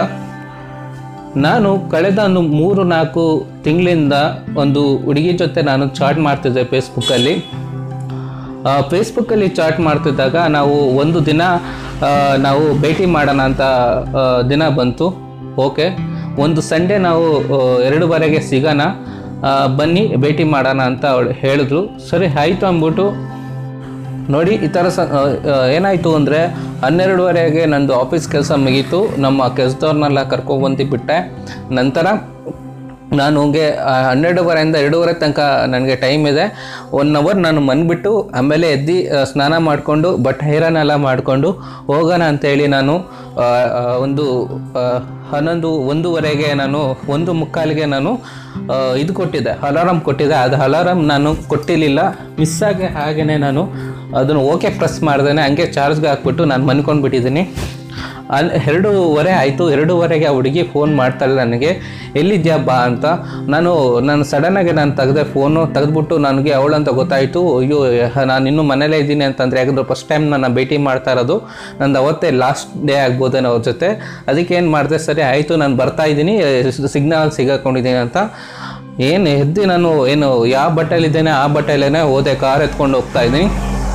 ನಾನು ಕಳೆದ ಒಂದು ಮೂರು ನಾಲ್ಕು ತಿಂಗಳಿಂದ ಒಂದು ಹುಡುಗಿ ಜೊತೆ ನಾನು ಚಾಟ್ ಮಾಡ್ತಿದ್ದೆ ಫೇಸ್ಬುಕ್ಕಲ್ಲಿ ಫೇಸ್ಬುಕ್ಕಲ್ಲಿ ಚಾಟ್ ಮಾಡ್ತಿದ್ದಾಗ ನಾವು ಒಂದು ದಿನ ಆ, ನಾವು ಭೇಟಿ ಮಾಡೋಣ ಅಂತ ಆ, ದಿನ ಬಂತು ಓಕೆ ಒಂದು ಸಂಡೇ ನಾವು ಆ, ಎರಡೂವರೆಗೆ ಸಿಗೋಣ ಆ, ಬನ್ನಿ ಭೇಟಿ ಮಾಡೋಣ ಅಂತ ಅವಳು ಹೇಳಿದ್ರು ಸರಿ ಆಯಿತು ಅಂದ್ಬಿಟ್ಟು ನೋಡಿ ಈ ಥರ ಸ ಆ, ಆ, ಏನಾಯಿತು ಅಂದರೆ ಹನ್ನೆರಡುವರೆಗೆ ನಂದು ಆಫೀಸ್ ಕೆಲಸ ಮುಗೀತು ನಮ್ಮ ಕೆಲಸದವ್ರನ್ನೆಲ್ಲ ಕರ್ಕೊಬಂದು ಬಿಟ್ಟೆ ನಂತರ ನಾನು ಹಂಗೆ ಹನ್ನೆರಡುವರೆಯಿಂದ ಎರಡೂವರೆ ತನಕ ನನಗೆ ಟೈಮ್ ಇದೆ ಒನ್ ಅವರ್ ನಾನು ಮನ್ಬಿಟ್ಟು ಆಮೇಲೆ ಎದ್ದು ಆ, ಸ್ನಾನ ಮಾಡಿಕೊಂಡು ಬಟ್ ಹೇರನೆಲ್ಲ ಮಾಡಿಕೊಂಡು ಹೋಗೋಣ ಅಂತೇಳಿ ನಾನು ಆ, ಆ, ಒಂದು ಆ, ಹನ್ನೊಂದು ಒಂದೂವರೆಗೆ ನಾನು ಒಂದು ಮುಕ್ಕಾಲಿಗೆ ನಾನು ಆ, ಇದು ಕೊಟ್ಟಿದ್ದೆ ಅಲಾರಾಮ್ ಕೊಟ್ಟಿದ್ದೆ ಅದು ಅಲಾರಾಮ್ ನಾನು ಕೊಟ್ಟಿರಲಿಲ್ಲ ಮಿಸ್ ಆಗಿ ಹಾಗೆಯೇ ನಾನು ಅದನ್ನು ಓಕೆ ಪ್ರೆಸ್ ಮಾಡ್ದೇನೆ ಹಂಗೆ ಚಾರ್ಜ್ಗೆ ಹಾಕ್ಬಿಟ್ಟು ನಾನು ಮನ್ಕೊಂಡು ಬಿಟ್ಟಿದ್ದೀನಿ ಅಲ್ಲಿ ಎರಡೂವರೆ ಆಯಿತು ಎರಡೂವರೆಗೆ ಆ ಹುಡುಗಿ ಫೋನ್ ಮಾಡ್ತಾಳೆ ನನಗೆ ಎಲ್ಲಿದ್ಯಾ ಬಾ ಅಂತ ನಾನು ನಾನು ಸಡನ್ನಾಗಿ ನಾನು ತೆಗೆದೆ ಫೋನು ತೆಗೆದ್ಬಿಟ್ಟು ನನಗೆ ಅವಳಂತ ಗೊತ್ತಾಯಿತು ಅಯ್ಯೋ ನಾನು ಇನ್ನೂ ಮನೇಲೇ ಇದ್ದೀನಿ ಅಂತಂದರೆ ಯಾಕಂದ್ರೆ ಫಸ್ಟ್ ಟೈಮ್ ನನ್ನ ಭೇಟಿ ಮಾಡ್ತಾ ಇರೋದು ನಂದು ಅವತ್ತೇ ಲಾಸ್ಟ್ ಡೇ ಆಗ್ಬೋದೇನೋ ಅವ್ರ ಜೊತೆ ಅದಕ್ಕೆ ಏನು ಮಾಡಿದೆ ಸರಿ ಆಯಿತು ನಾನು ಬರ್ತಾ ಇದ್ದೀನಿ ಸಿಗ್ನಲ್ ಸಿಗಾಕೊಂಡಿದ್ದೀನಿ ಅಂತ ಏನು ಎದ್ದು ನಾನು ಏನು ಯಾವ ಬಟ್ಟೆಲಿದ್ದೇನೆ ಆ ಬಟ್ಟೆಲೇನೆ ಹೋದೆ ಕಾರ್ ಎತ್ಕೊಂಡು ಹೋಗ್ತಾ ಇದ್ದೀನಿ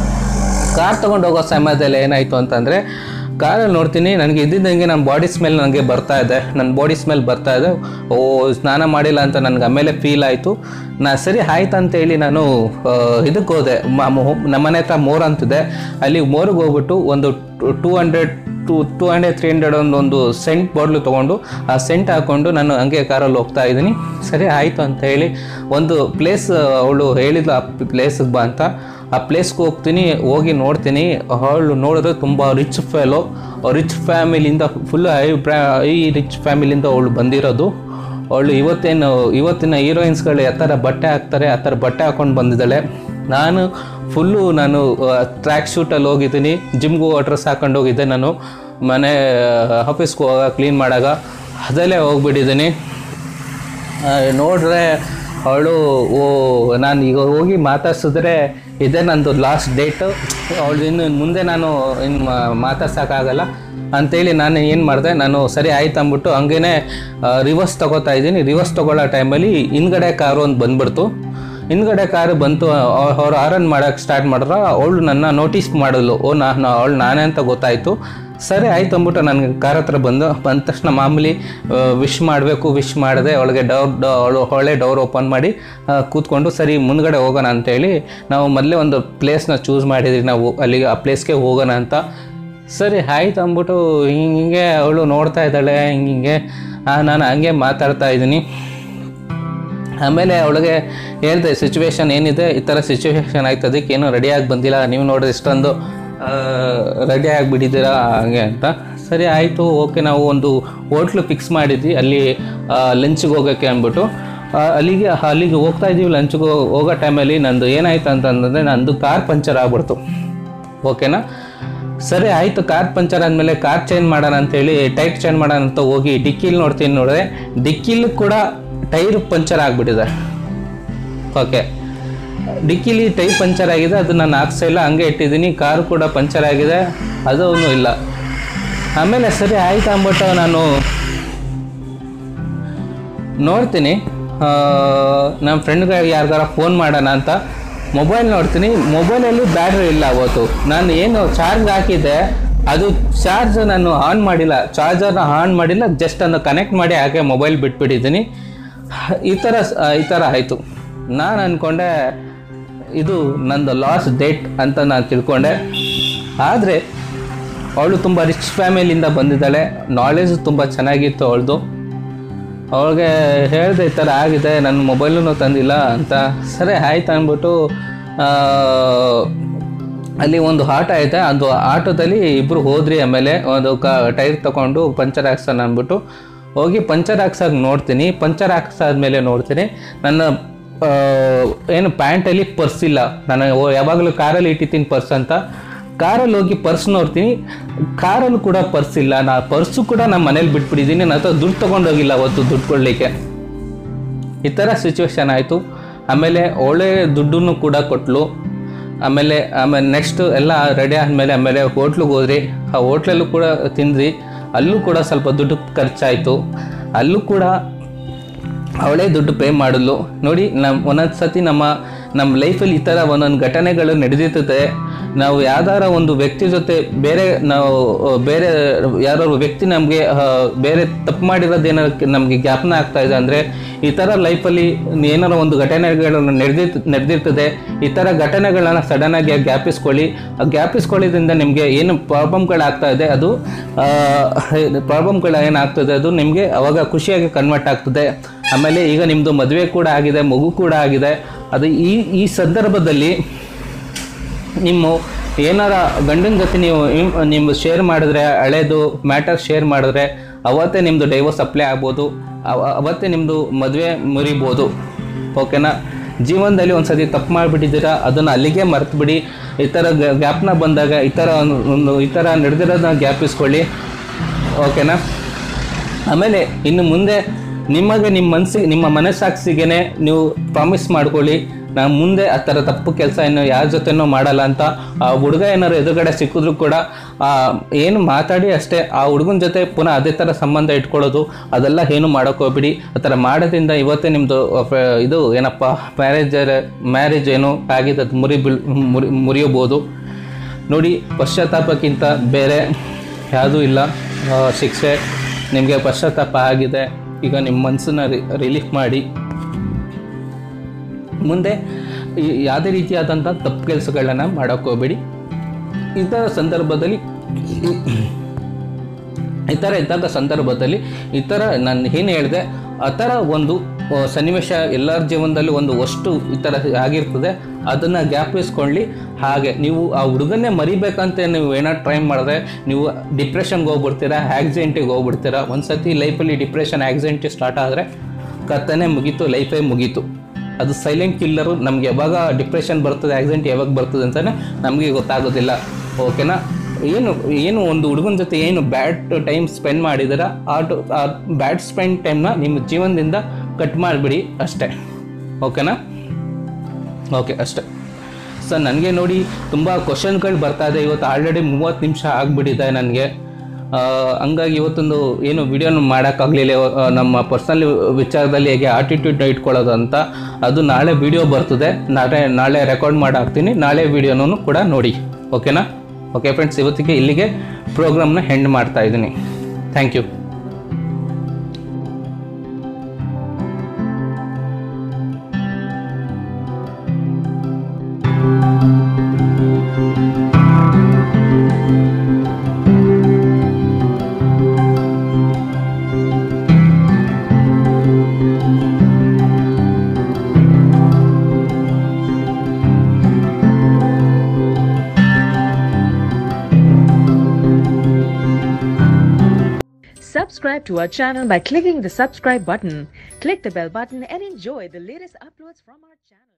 ಕಾರ್ ತೊಗೊಂಡು ಹೋಗೋ ಸಮಯದಲ್ಲಿ ಏನಾಯಿತು ಅಂತಂದರೆ ಕಾರಲ್ಲಿ ನೋಡ್ತೀನಿ ನನಗೆ ಇದ್ದಿದ್ದಂಗೆ ನನ್ನ ಬಾಡಿ ಸ್ಮೆಲ್ ನನಗೆ ಬರ್ತಾ ಇದೆ ನನ್ನ ಬಾಡಿ ಸ್ಮೆಲ್ ಬರ್ತಾ ಇದೆ ಓ ಸ್ನಾನ ಮಾಡಿಲ್ಲ ಅಂತ ನನಗೆ ಆಮೇಲೆ ಫೀಲ್ ಆಯಿತು ನಾ ಸರಿ ಆಯ್ತು ಅಂತೇಳಿ ನಾನು ಆ, ಇದಕ್ಕೆ ಹೋದೆ ನಮ್ಮ ಮನೆ ಹತ್ರ ಮೋರ್ ಅಂತಿದೆ ಅಲ್ಲಿ ಮೋರಿಗೆ ಹೋಗ್ಬಿಟ್ಟು ಒಂದು two hundred to two hundred three hundred ಒಂದು ಒಂದು ಸೆಂಟ್ ಬಾಟ್ಲು ತೊಗೊಂಡು ಆ ಸೆಂಟ್ ಹಾಕ್ಕೊಂಡು ನಾನು ಹಂಗೆ ಕಾರಲ್ಲಿ ಹೋಗ್ತಾ ಇದ್ದೀನಿ ಸರಿ ಆಯಿತು ಅಂತ ಹೇಳಿ ಒಂದು ಪ್ಲೇಸ್ ಅವಳು ಹೇಳಿದ್ಲು ಆ ಪ್ಲೇಸಿಗೆ ಬಾ ಅಂತ ಆ ಪ್ಲೇಸ್ಗೆ ಹೋಗ್ತೀನಿ ಹೋಗಿ ನೋಡ್ತೀನಿ ಅವಳು ನೋಡಿದ್ರೆ ತುಂಬ ರಿಚ್ ಫೆಲೋ ರಿಚ್ ಫ್ಯಾಮಿಲಿಯಿಂದ ಫುಲ್ ಹೈ ಬ್ರಾ ಈ ರಿಚ್ ಫ್ಯಾಮಿಲಿಯಿಂದ ಅವಳು ಬಂದಿರೋದು ಅವಳು ಇವತ್ತೇನು ಇವತ್ತಿನ ಹೀರೋಯಿನ್ಸ್ಗಳು ಯಾವ ಥರ ಬಟ್ಟೆ ಹಾಕ್ತಾರೆ ಆ ಥರ ಬಟ್ಟೆ ಹಾಕ್ಕೊಂಡು ಬಂದಿದ್ದಾಳೆ ನಾನು ಫುಲ್ಲು ನಾನು ಟ್ರ್ಯಾಕ್ ಶೂಟಲ್ಲಿ ಹೋಗಿದ್ದೀನಿ ಜಿಮ್ಗೆ ಹೋಗೋ ಡ್ರೆಸ್ ಹಾಕೊಂಡು ಹೋಗಿದ್ದೆ ನಾನು ಮನೆ ಆಫೀಸ್ಗೆ ಹೋಗ ಕ್ಲೀನ್ ಮಾಡಾಗ ಅದಲ್ಲೇ ಹೋಗ್ಬಿಟ್ಟಿದ್ದೀನಿ ಆ, ನೋಡ್ರೆ ಅವಳು ಓ ನಾನು ಈಗ ಹೋಗಿ ಮಾತಾಡ್ಸಿದ್ರೆ ಇದೇ ನಂದು ಲಾಸ್ಟ್ ಡೇಟು ಅವಳು ಇನ್ನು ಮುಂದೆ ನಾನು ಇನ್ನು ಮಾತಾಡ್ಸೋಕ್ಕಾಗಲ್ಲ ಅಂತೇಳಿ ನಾನು ಏನು ಮಾಡಿದೆ ನಾನು ಸರಿ ಆಯ್ತು ಅಂದ್ಬಿಟ್ಟು ಹಂಗೇ ರಿವರ್ಸ್ ತೊಗೋತಾ ಇದ್ದೀನಿ ರಿವರ್ಸ್ ತೊಗೊಳ್ಳೋ ಟೈಮಲ್ಲಿ ಹಿಂದ್ಗಡೆ ಕಾರು ಒಂದು ಬಂದ್ಬಿಡ್ತು ಹಿಂದ್ಗಡೆ ಕಾರು ಬಂತು ಅವ್ರು ಆರನ್ ಮಾಡೋಕ್ಕೆ ಸ್ಟಾರ್ಟ್ ಮಾಡಿದ್ರ ಅವಳು ನನ್ನ ನೋಟಿಸ್ ಮಾಡಲು ಓ ನಾನು ಅವಳು ನಾನೇ ಅಂತ ಗೊತ್ತಾಯಿತು ಸರಿ ಆಯ್ತು ಅಂದ್ಬಿಟ್ಟು ನನಗೆ ಕಾರ್ ಹತ್ರ ಬಂದು ಬಂದ ತಕ್ಷಣ ಮಾಮೂಲಿ ವಿಶ್ ಮಾಡಬೇಕು ವಿಶ್ ಮಾಡಿದೆ ಅವಳಿಗೆ ಡೋರ್ ಅವಳು ಹೊಳೆ ಡೋರ್ ಓಪನ್ ಮಾಡಿ ಆ, ಕೂತ್ಕೊಂಡು ಸರಿ ಮುಂದ್ಗಡೆ ಹೋಗೋಣ ಅಂತೇಳಿ ನಾವು ಮೊದಲೇ ಒಂದು ಪ್ಲೇಸ್ನ ಚೂಸ್ ಮಾಡಿದ್ವಿ ನಾವು ಅಲ್ಲಿಗೆ ಆ ಪ್ಲೇಸ್ಗೆ ಹೋಗೋಣ ಅಂತ ಸರಿ ಆಯ್ತು ಅಂದ್ಬಿಟ್ಟು ಹಿಂಗೆ ಅವಳು ನೋಡ್ತಾ ಇದ್ದಾಳೆ ಹಿಂಗೆ ನಾನು ಹಂಗೆ ಮಾತಾಡ್ತಾ ಇದ್ದೀನಿ ಆಮೇಲೆ ಅವಳಿಗೆ ಹೇಳಿದೆ ಸಿಚುವೇಶನ್ ಏನಿದೆ ಈ ಥರ ಸಿಚುವೇಶನ್ ಆಯ್ತು ಅದಕ್ಕೆ ಏನೂ ರೆಡಿಯಾಗಿ ಬಂದಿಲ್ಲ ನೀವು ನೋಡಿದ್ರೆ ಇಷ್ಟೊಂದು ರೆಡಿ ಆಗಿಬಿಟ್ಟಿದ್ದೀರಾ ಹಾಗೆ ಅಂತ ಸರಿ ಆಯಿತು ಓಕೆ ನಾವು ಒಂದು ಹೋಟ್ಲು ಫಿಕ್ಸ್ ಮಾಡಿದ್ವಿ ಅಲ್ಲಿ ಲಂಚ್ಗೆ ಹೋಗೋಕ್ಕೆ ಅಂದ್ಬಿಟ್ಟು ಆ, ಅಲ್ಲಿಗೆ ಅಲ್ಲಿಗೆ ಹೋಗ್ತಾ ಇದ್ದೀವಿ ಲಂಚ್ಗೆ ಹೋಗೋ ಟೈಮಲ್ಲಿ ನಂದು ಏನಾಯ್ತು ಅಂತಂದರೆ ನಂದು ಕಾರ್ ಪಂಚರ್ ಆಗ್ಬಿಡ್ತು ಓಕೆನಾ ಸರಿ ಆಯಿತು ಕಾರ್ ಪಂಚರ್ ಆದಮೇಲೆ ಕಾರ್ ಚೇಂಜ್ ಮಾಡೋಣ ಅಂತೇಳಿ ಟೈರ್ ಚೇಂಜ್ ಮಾಡೋಣ ಅಂತ ಹೋಗಿ ಡಿಕ್ಕಿಲಿ ನೋಡ್ತೀನಿ ನೋಡಿದ್ರೆ ಡಿಕ್ಕಿಲಿ ಕೂಡ ಟೈರ್ ಪಂಚರ್ ಆಗಿಬಿಟ್ಟಿದೆ ಓಕೆ ಡಿಕ್ಕಿಲಿ ಟೈರ್ ಪಂಚರ್ ಆಗಿದೆ ಅದು ನಾನು ಹಾಕ್ಸಾ ಇಲ್ಲ ಹಂಗೆ ಇಟ್ಟಿದ್ದೀನಿ ಕಾರು ಕೂಡ ಪಂಚರ್ ಆಗಿದೆ ಅದೂ ಇಲ್ಲ ಆಮೇಲೆ ಸರಿ ಆಯ್ತು ಅಂದ್ಬಿಟ್ಟು ನಾನು ನೋಡ್ತೀನಿ ಆ, ನಮ್ಮ ಫ್ರೆಂಡ್ಗೆ ಯಾರಿಗಾರ ಫೋನ್ ಮಾಡೋಣ ಅಂತ ಮೊಬೈಲ್ ನೋಡ್ತೀನಿ ಮೊಬೈಲಲ್ಲಿ ಬ್ಯಾಟ್ರಿ ಇಲ್ಲ ಅವತ್ತು ನಾನು ಏನು ಚಾರ್ಜ್ ಹಾಕಿದ್ದೆ ಅದು ಚಾರ್ಜ್ ನಾನು ಆನ್ ಮಾಡಿಲ್ಲ ಚಾರ್ಜರ್ನ ಆನ್ ಮಾಡಿಲ್ಲ ಜಸ್ಟ್ ಅದನ್ನು ಕನೆಕ್ಟ್ ಮಾಡಿ ಹಾಗೆ ಮೊಬೈಲ್ ಬಿಟ್ಬಿಟ್ಟಿದ್ದೀನಿ ಈ ಥರ ಸ- ಈ ಥರ ಆಯಿತು ನಾನು ಅಂದ್ಕೊಂಡೆ ಇದು ನಂದು ಲಾಸ್ಟ್ ಡೇಟ್ ಅಂತ ನಾನು ತಿಳ್ಕೊಂಡೆ ಆದರೆ ಅವಳು ತುಂಬ ರಿಚ್ ಫ್ಯಾಮಿಲಿಯಿಂದ ಬಂದಿದ್ದಾಳೆ ನಾಲೆಜ್ ತುಂಬ ಚೆನ್ನಾಗಿತ್ತು ಅವಳದು ಅವಳಿಗೆ ಹೇಳಿದೆ ಈ ಥರ ಆಗಿದೆ ನನ್ನ ಮೊಬೈಲೂ ತಂದಿಲ್ಲ ಅಂತ ಸರಿ ಆಯ್ತು ಅಂದ್ಬಿಟ್ಟು ಆ, ಅಲ್ಲಿ ಒಂದು ಆಟೋ ಐತೆ ಅದು ಆಟೋದಲ್ಲಿ ಇಬ್ಬರು ಹೋದ್ರಿ ಆಮೇಲೆ ಒಂದು ಕ ಟೈರ್ ತಗೊಂಡು ಪಂಚರ್ ಹಾಕ್ಸೋಣ ಅಂದ್ಬಿಟ್ಟು ಹೋಗಿ ಪಂಚರ್ ಹಾಕ್ಸೋಕೆ ನೋಡ್ತೀನಿ ಪಂಚರ್ ಹಾಕ್ಸಾದ್ಮೇಲೆ ನೋಡ್ತೀನಿ ನನ್ನ ಆ, ಏನು ಪ್ಯಾಂಟಲ್ಲಿ ಪರ್ಸ್ ಇಲ್ಲ ನಾನು ಓ- ಯಾವಾಗಲೂ ಕಾರಲ್ಲಿ ಇಟ್ಟಿದ್ದೀನಿ ಪರ್ಸ್ ಅಂತ ಕಾರಲ್ಲಿ ಹೋಗಿ ಪರ್ಸ್ ನೋಡ್ತೀನಿ ಕಾರಲ್ಲಿ ಕೂಡ ಪರ್ಸ್ ಇಲ್ಲ ನಾ ಪರ್ಸು ಕೂಡ ನಮ್ಮ ಮನೇಲಿ ಬಿಟ್ಬಿಟ್ಟಿದ್ದೀನಿ ನನ್ನ ಹತ್ರ ದುಡ್ಡು ತೊಗೊಂಡೋಗಿಲ್ಲ ಅವತ್ತು ದುಡ್ಡು ಕೊಡಲಿಕ್ಕೆ ಈ ಥರ ಸಿಚುವೇಶನ್ ಆಯಿತು ಆಮೇಲೆ ಒಳ್ಳೆ ದುಡ್ಡನ್ನು ಕೂಡ ಕೊಟ್ಲು ಆಮೇಲೆ ಆಮೇಲೆ ನೆಕ್ಸ್ಟ್ ಎಲ್ಲ ರೆಡಿ ಆದಮೇಲೆ ಆಮೇಲೆ ಹೋಟ್ಲಿಗೆ ಹೋದ್ರಿ ಆ ಹೋಟ್ಲಲ್ಲೂ ಕೂಡ ತಿಂದ್ರಿ ಅಲ್ಲೂ ಕೂಡ ಸ್ವಲ್ಪ ದುಡ್ಡು ಖರ್ಚಾಯಿತು ಅಲ್ಲೂ ಕೂಡ ಅವಳೇ ದುಡ್ಡು ಪೇ ಮಾಡಲು ನೋಡಿ ನಮ್ಮ ಒಂದೊಂದು ಸತಿ ನಮ್ಮ ನಮ್ಮ ಲೈಫಲ್ಲಿ ಈ ಥರ ಒಂದೊಂದು ಘಟನೆಗಳು ನಡೆದಿರ್ತದೆ ನಾವು ಯಾವ್ದಾರ ಒಂದು ವ್ಯಕ್ತಿ ಜೊತೆ ಬೇರೆ ನಾವು ಆ, ಬೇರೆ ಯಾರೋ ವ್ಯಕ್ತಿ ನಮಗೆ ಬೇರೆ ತಪ್ಪು ಮಾಡಿರೋದು ಏನಾರು ನಮಗೆ ಜ್ಞಾಪನ ಆಗ್ತಾ ಇದೆ ಅಂದರೆ ಈ ಥರ ಲೈಫಲ್ಲಿ ಏನಾರ ಒಂದು ಘಟನೆಗಳು ನಡೆದಿರ್ತ ನಡೆದಿರ್ತದೆ ಈ ಥರ ಘಟನೆಗಳನ್ನ ಸಡನ್ನಾಗಿ ಜ್ಞಾಪಿಸ್ಕೊಳ್ಳಿ ಆ ಜ್ಞಾಪಿಸ್ಕೊಳ್ಳೋದ್ರಿಂದ ನಿಮಗೆ ಏನು ಪ್ರಾಬ್ಲಮ್ಗಳಾಗ್ತಾ ಇದೆ ಅದು ಪ್ರಾಬ್ಲಮ್ಗಳು ಏನಾಗ್ತದೆ ಅದು ನಿಮಗೆ ಅವಾಗ ಖುಷಿಯಾಗಿ ಕನ್ವರ್ಟ್ ಆಗ್ತದೆ ಆಮೇಲೆ ಈಗ ನಿಮ್ಮದು ಮದುವೆ ಕೂಡ ಆಗಿದೆ ಮಗು ಕೂಡ ಆಗಿದೆ ಅದು ಈ ಈ ಸಂದರ್ಭದಲ್ಲಿ ನಿಮ್ಮ ಏನಾರ ಗಂಡನ ಜೊತೆ ನೀವು ಇಮ್- ನಿಮ್ಮ ಶೇರ್ ಮಾಡಿದ್ರೆ ಹಳೇದು ಮ್ಯಾಟರ್ ಶೇರ್ ಮಾಡಿದ್ರೆ ಅವತ್ತೇ ನಿಮ್ಮದು ಡೈವರ್ಸ್ ಅಪ್ಲೈ ಆಗ್ಬೋದು ಅವ- ಅವತ್ತೇ ನಿಮ್ಮದು ಮದುವೆ ಮುರಿಬೋದು ಓಕೆನಾ ಜೀವನದಲ್ಲಿ ಒಂದು ಸತಿ ತಪ್ಪು ಮಾಡಿಬಿಟ್ಟಿದ್ದೀರಾ ಅದನ್ನು ಅಲ್ಲಿಗೆ ಮರೆತುಬಿಡಿ ಈ ಥರ ಗ- ಜ್ಞಾಪನ ಬಂದಾಗ ಈ ಥರ ಒಂದು- ಒಂದು ಈ ಥರ ನಡೆದಿರೋದನ್ನ ಜ್ಞಾಪಿಸ್ಕೊಳ್ಳಿ ಓಕೆನಾ ಆಮೇಲೆ ಇನ್ನು ಮುಂದೆ ನಿಮಗೆ ನಿಮ್ಮ ಮನಸ್ಸಿಗೆ ನಿಮ್ಮ ಮನಸ್ಸಾಕ್ಷಿಗೆ ನೀವು ಪ್ರಾಮಿಸ್ ಮಾಡ್ಕೊಳ್ಳಿ ನಾನು ಮುಂದೆ ಆ ಥರ ತಪ್ಪು ಕೆಲಸ ಇನ್ನು ಯಾರ ಜೊತೆನೂ ಮಾಡಲ್ಲ ಅಂತ ಆ ಹುಡುಗ ಏನಾರು ಎದುರುಗಡೆ ಸಿಕ್ಕಿದ್ರು ಕೂಡ ಆ, ಏನು ಮಾತಾಡಿ ಅಷ್ಟೇ ಆ ಹುಡುಗನ ಜೊತೆ ಪುನಃ ಅದೇ ಥರ ಸಂಬಂಧ ಇಟ್ಕೊಳ್ಳೋದು ಅದೆಲ್ಲ ಏನು ಮಾಡೋಕೆ ಹೋಗ್ಬಿಡಿ ಆ ಥರ ಮಾಡೋದ್ರಿಂದ ಇವತ್ತೇ ನಿಮ್ಮದು ಇದು ಏನಪ್ಪ ಮ್ಯಾರೇಜ್ ಮ್ಯಾರೇಜ್ ಏನು ಆಗಿದೆ ಅದು ಮುರಿ ಬೀಳ್ ಮುರಿ ಮುರಿಯಬೋದು ನೋಡಿ ಪಶ್ಚಾತ್ತಾಪಕ್ಕಿಂತ ಬೇರೆ ಯಾವುದೂ ಇಲ್ಲ ಆ, ಶಿಕ್ಷೆ ನಿಮಗೆ ಪಶ್ಚಾತ್ತಾಪ ಆಗಿದೆ ಈಗ ನಿಮ್ಮ ಮನಸ್ಸನ್ನ ರಿಲೀಫ್ ಮಾಡಿ ಮುಂದೆ ಈ- ಯಾವುದೇ ರೀತಿಯಾದಂಥ ತಪ್ಪು ಕೆಲಸಗಳನ್ನ ಮಾಡೋಕ್ಕೆ ಹೋಗ್ಬೇಡಿ ಈ ಥರ ಸಂದರ್ಭದಲ್ಲಿ ಈ ಥರ ಇದ್ದಾಗ ಸಂದರ್ಭದಲ್ಲಿ ಈ ಥರ ನಾನು ಏನು ಹೇಳಿದೆ ಆ ಥರ ಒಂದು ಆ, ಸನ್ನಿವೇಶ ಎಲ್ಲರ ಜೀವನದಲ್ಲಿ ಒಂದು ವಸ್ತು ಈ ಥರ ಆಗಿರ್ತದೆ ಅದನ್ನು ಜ್ಞಾಪಿಸ್ಕೊಳ್ಳಿ ಹಾಗೆ ನೀವು ಆ ಹುಡುಗನ್ನೇ ಮರಿಬೇಕಂತ ನೀವು ಏನೋ ಟ್ರೈ ಮಾಡಿದ್ರೆ ನೀವು ಡಿಪ್ರೆಷನ್ಗೆ ಹೋಗ್ಬಿಡ್ತೀರಾ ಆಕ್ಸಿಡೆಂಟಿಗೆ ಹೋಗ್ಬಿಡ್ತೀರಾ ಒಂದು ಸತಿ ಲೈಫಲ್ಲಿ ಡಿಪ್ರೆಷನ್ ಆಕ್ಸಿಡೆಂಟ್ ಸ್ಟಾರ್ಟ್ ಆದರೆ ಕತ್ತನೆ ಮುಗೀತು ಲೈಫೇ ಮುಗೀತು ಅದು ಸೈಲೆಂಟ್ ಕಿಲ್ಲರು ನಮ್ಗೆ ಯಾವಾಗ ಡಿಪ್ರೆಷನ್ ಬರ್ತದೆ ಆಕ್ಸಿಡೆಂಟ್ ಯಾವಾಗ ಬರ್ತದೆ ಅಂತಲೇ ನಮಗೆ ಗೊತ್ತಾಗೋದಿಲ್ಲ ಓಕೆನಾ ಏನು ಏನು ಒಂದು ಹುಡುಗನ ಜೊತೆ ಏನು ಬ್ಯಾಡ್ ಟೈಮ್ ಸ್ಪೆಂಡ್ ಮಾಡಿದಾರ ಆ ಟ- ಆ ಬ್ಯಾಡ್ ಸ್ಪೆಂಡ್ ಟೈಮ್ನ ನಿಮ್ಮ ಜೀವನದಿಂದ ಕಟ್ ಮಾಡಿಬಿಡಿ ಅಷ್ಟೇ ಓಕೆನಾ ಓಕೆ ಅಷ್ಟೇ ಸರ್ ನನಗೆ ನೋಡಿ ತುಂಬ ಕ್ವಶನ್ಗಳು ಬರ್ತಾ ಇದೆ ಇವತ್ತು ಆಲ್ರೆಡಿ ಮೂವತ್ತು ನಿಮಿಷ ಆಗಿಬಿಟ್ಟಿದೆ ನನಗೆ ಹಂಗಾಗಿ ಇವತ್ತೊಂದು ಏನು ವಿಡಿಯೋನ ಮಾಡೋಕ್ಕಾಗಲಿಲ್ಲ ನಮ್ಮ ಪರ್ಸನಲ್ ವಿಚಾರದಲ್ಲಿ ಹೇಗೆ ಆಟಿಟ್ಯೂಡ್ನ ಇಟ್ಕೊಳ್ಳೋದು ಅಂತ ಅದು ನಾಳೆ ವಿಡಿಯೋ ಬರ್ತದೆ ನಾಳೆ ನಾಳೆ ರೆಕಾರ್ಡ್ ಮಾಡಿ ಹಾಕ್ತೀನಿ ನಾಳೆ ವಿಡಿಯೋನೂ ಕೂಡ ನೋಡಿ ಓಕೆನಾ ಓಕೆ ಫ್ರೆಂಡ್ಸ್ ಇವತ್ತಿಗೆ ಇಲ್ಲಿಗೆ ಪ್ರೋಗ್ರಾಮ್ನ ಹೆಂಡ್ ಮಾಡ್ತಾ ಇದ್ದೀನಿ thank you Subscribe to our channel by clicking the subscribe button. Click the bell button and enjoy the latest uploads from our channel.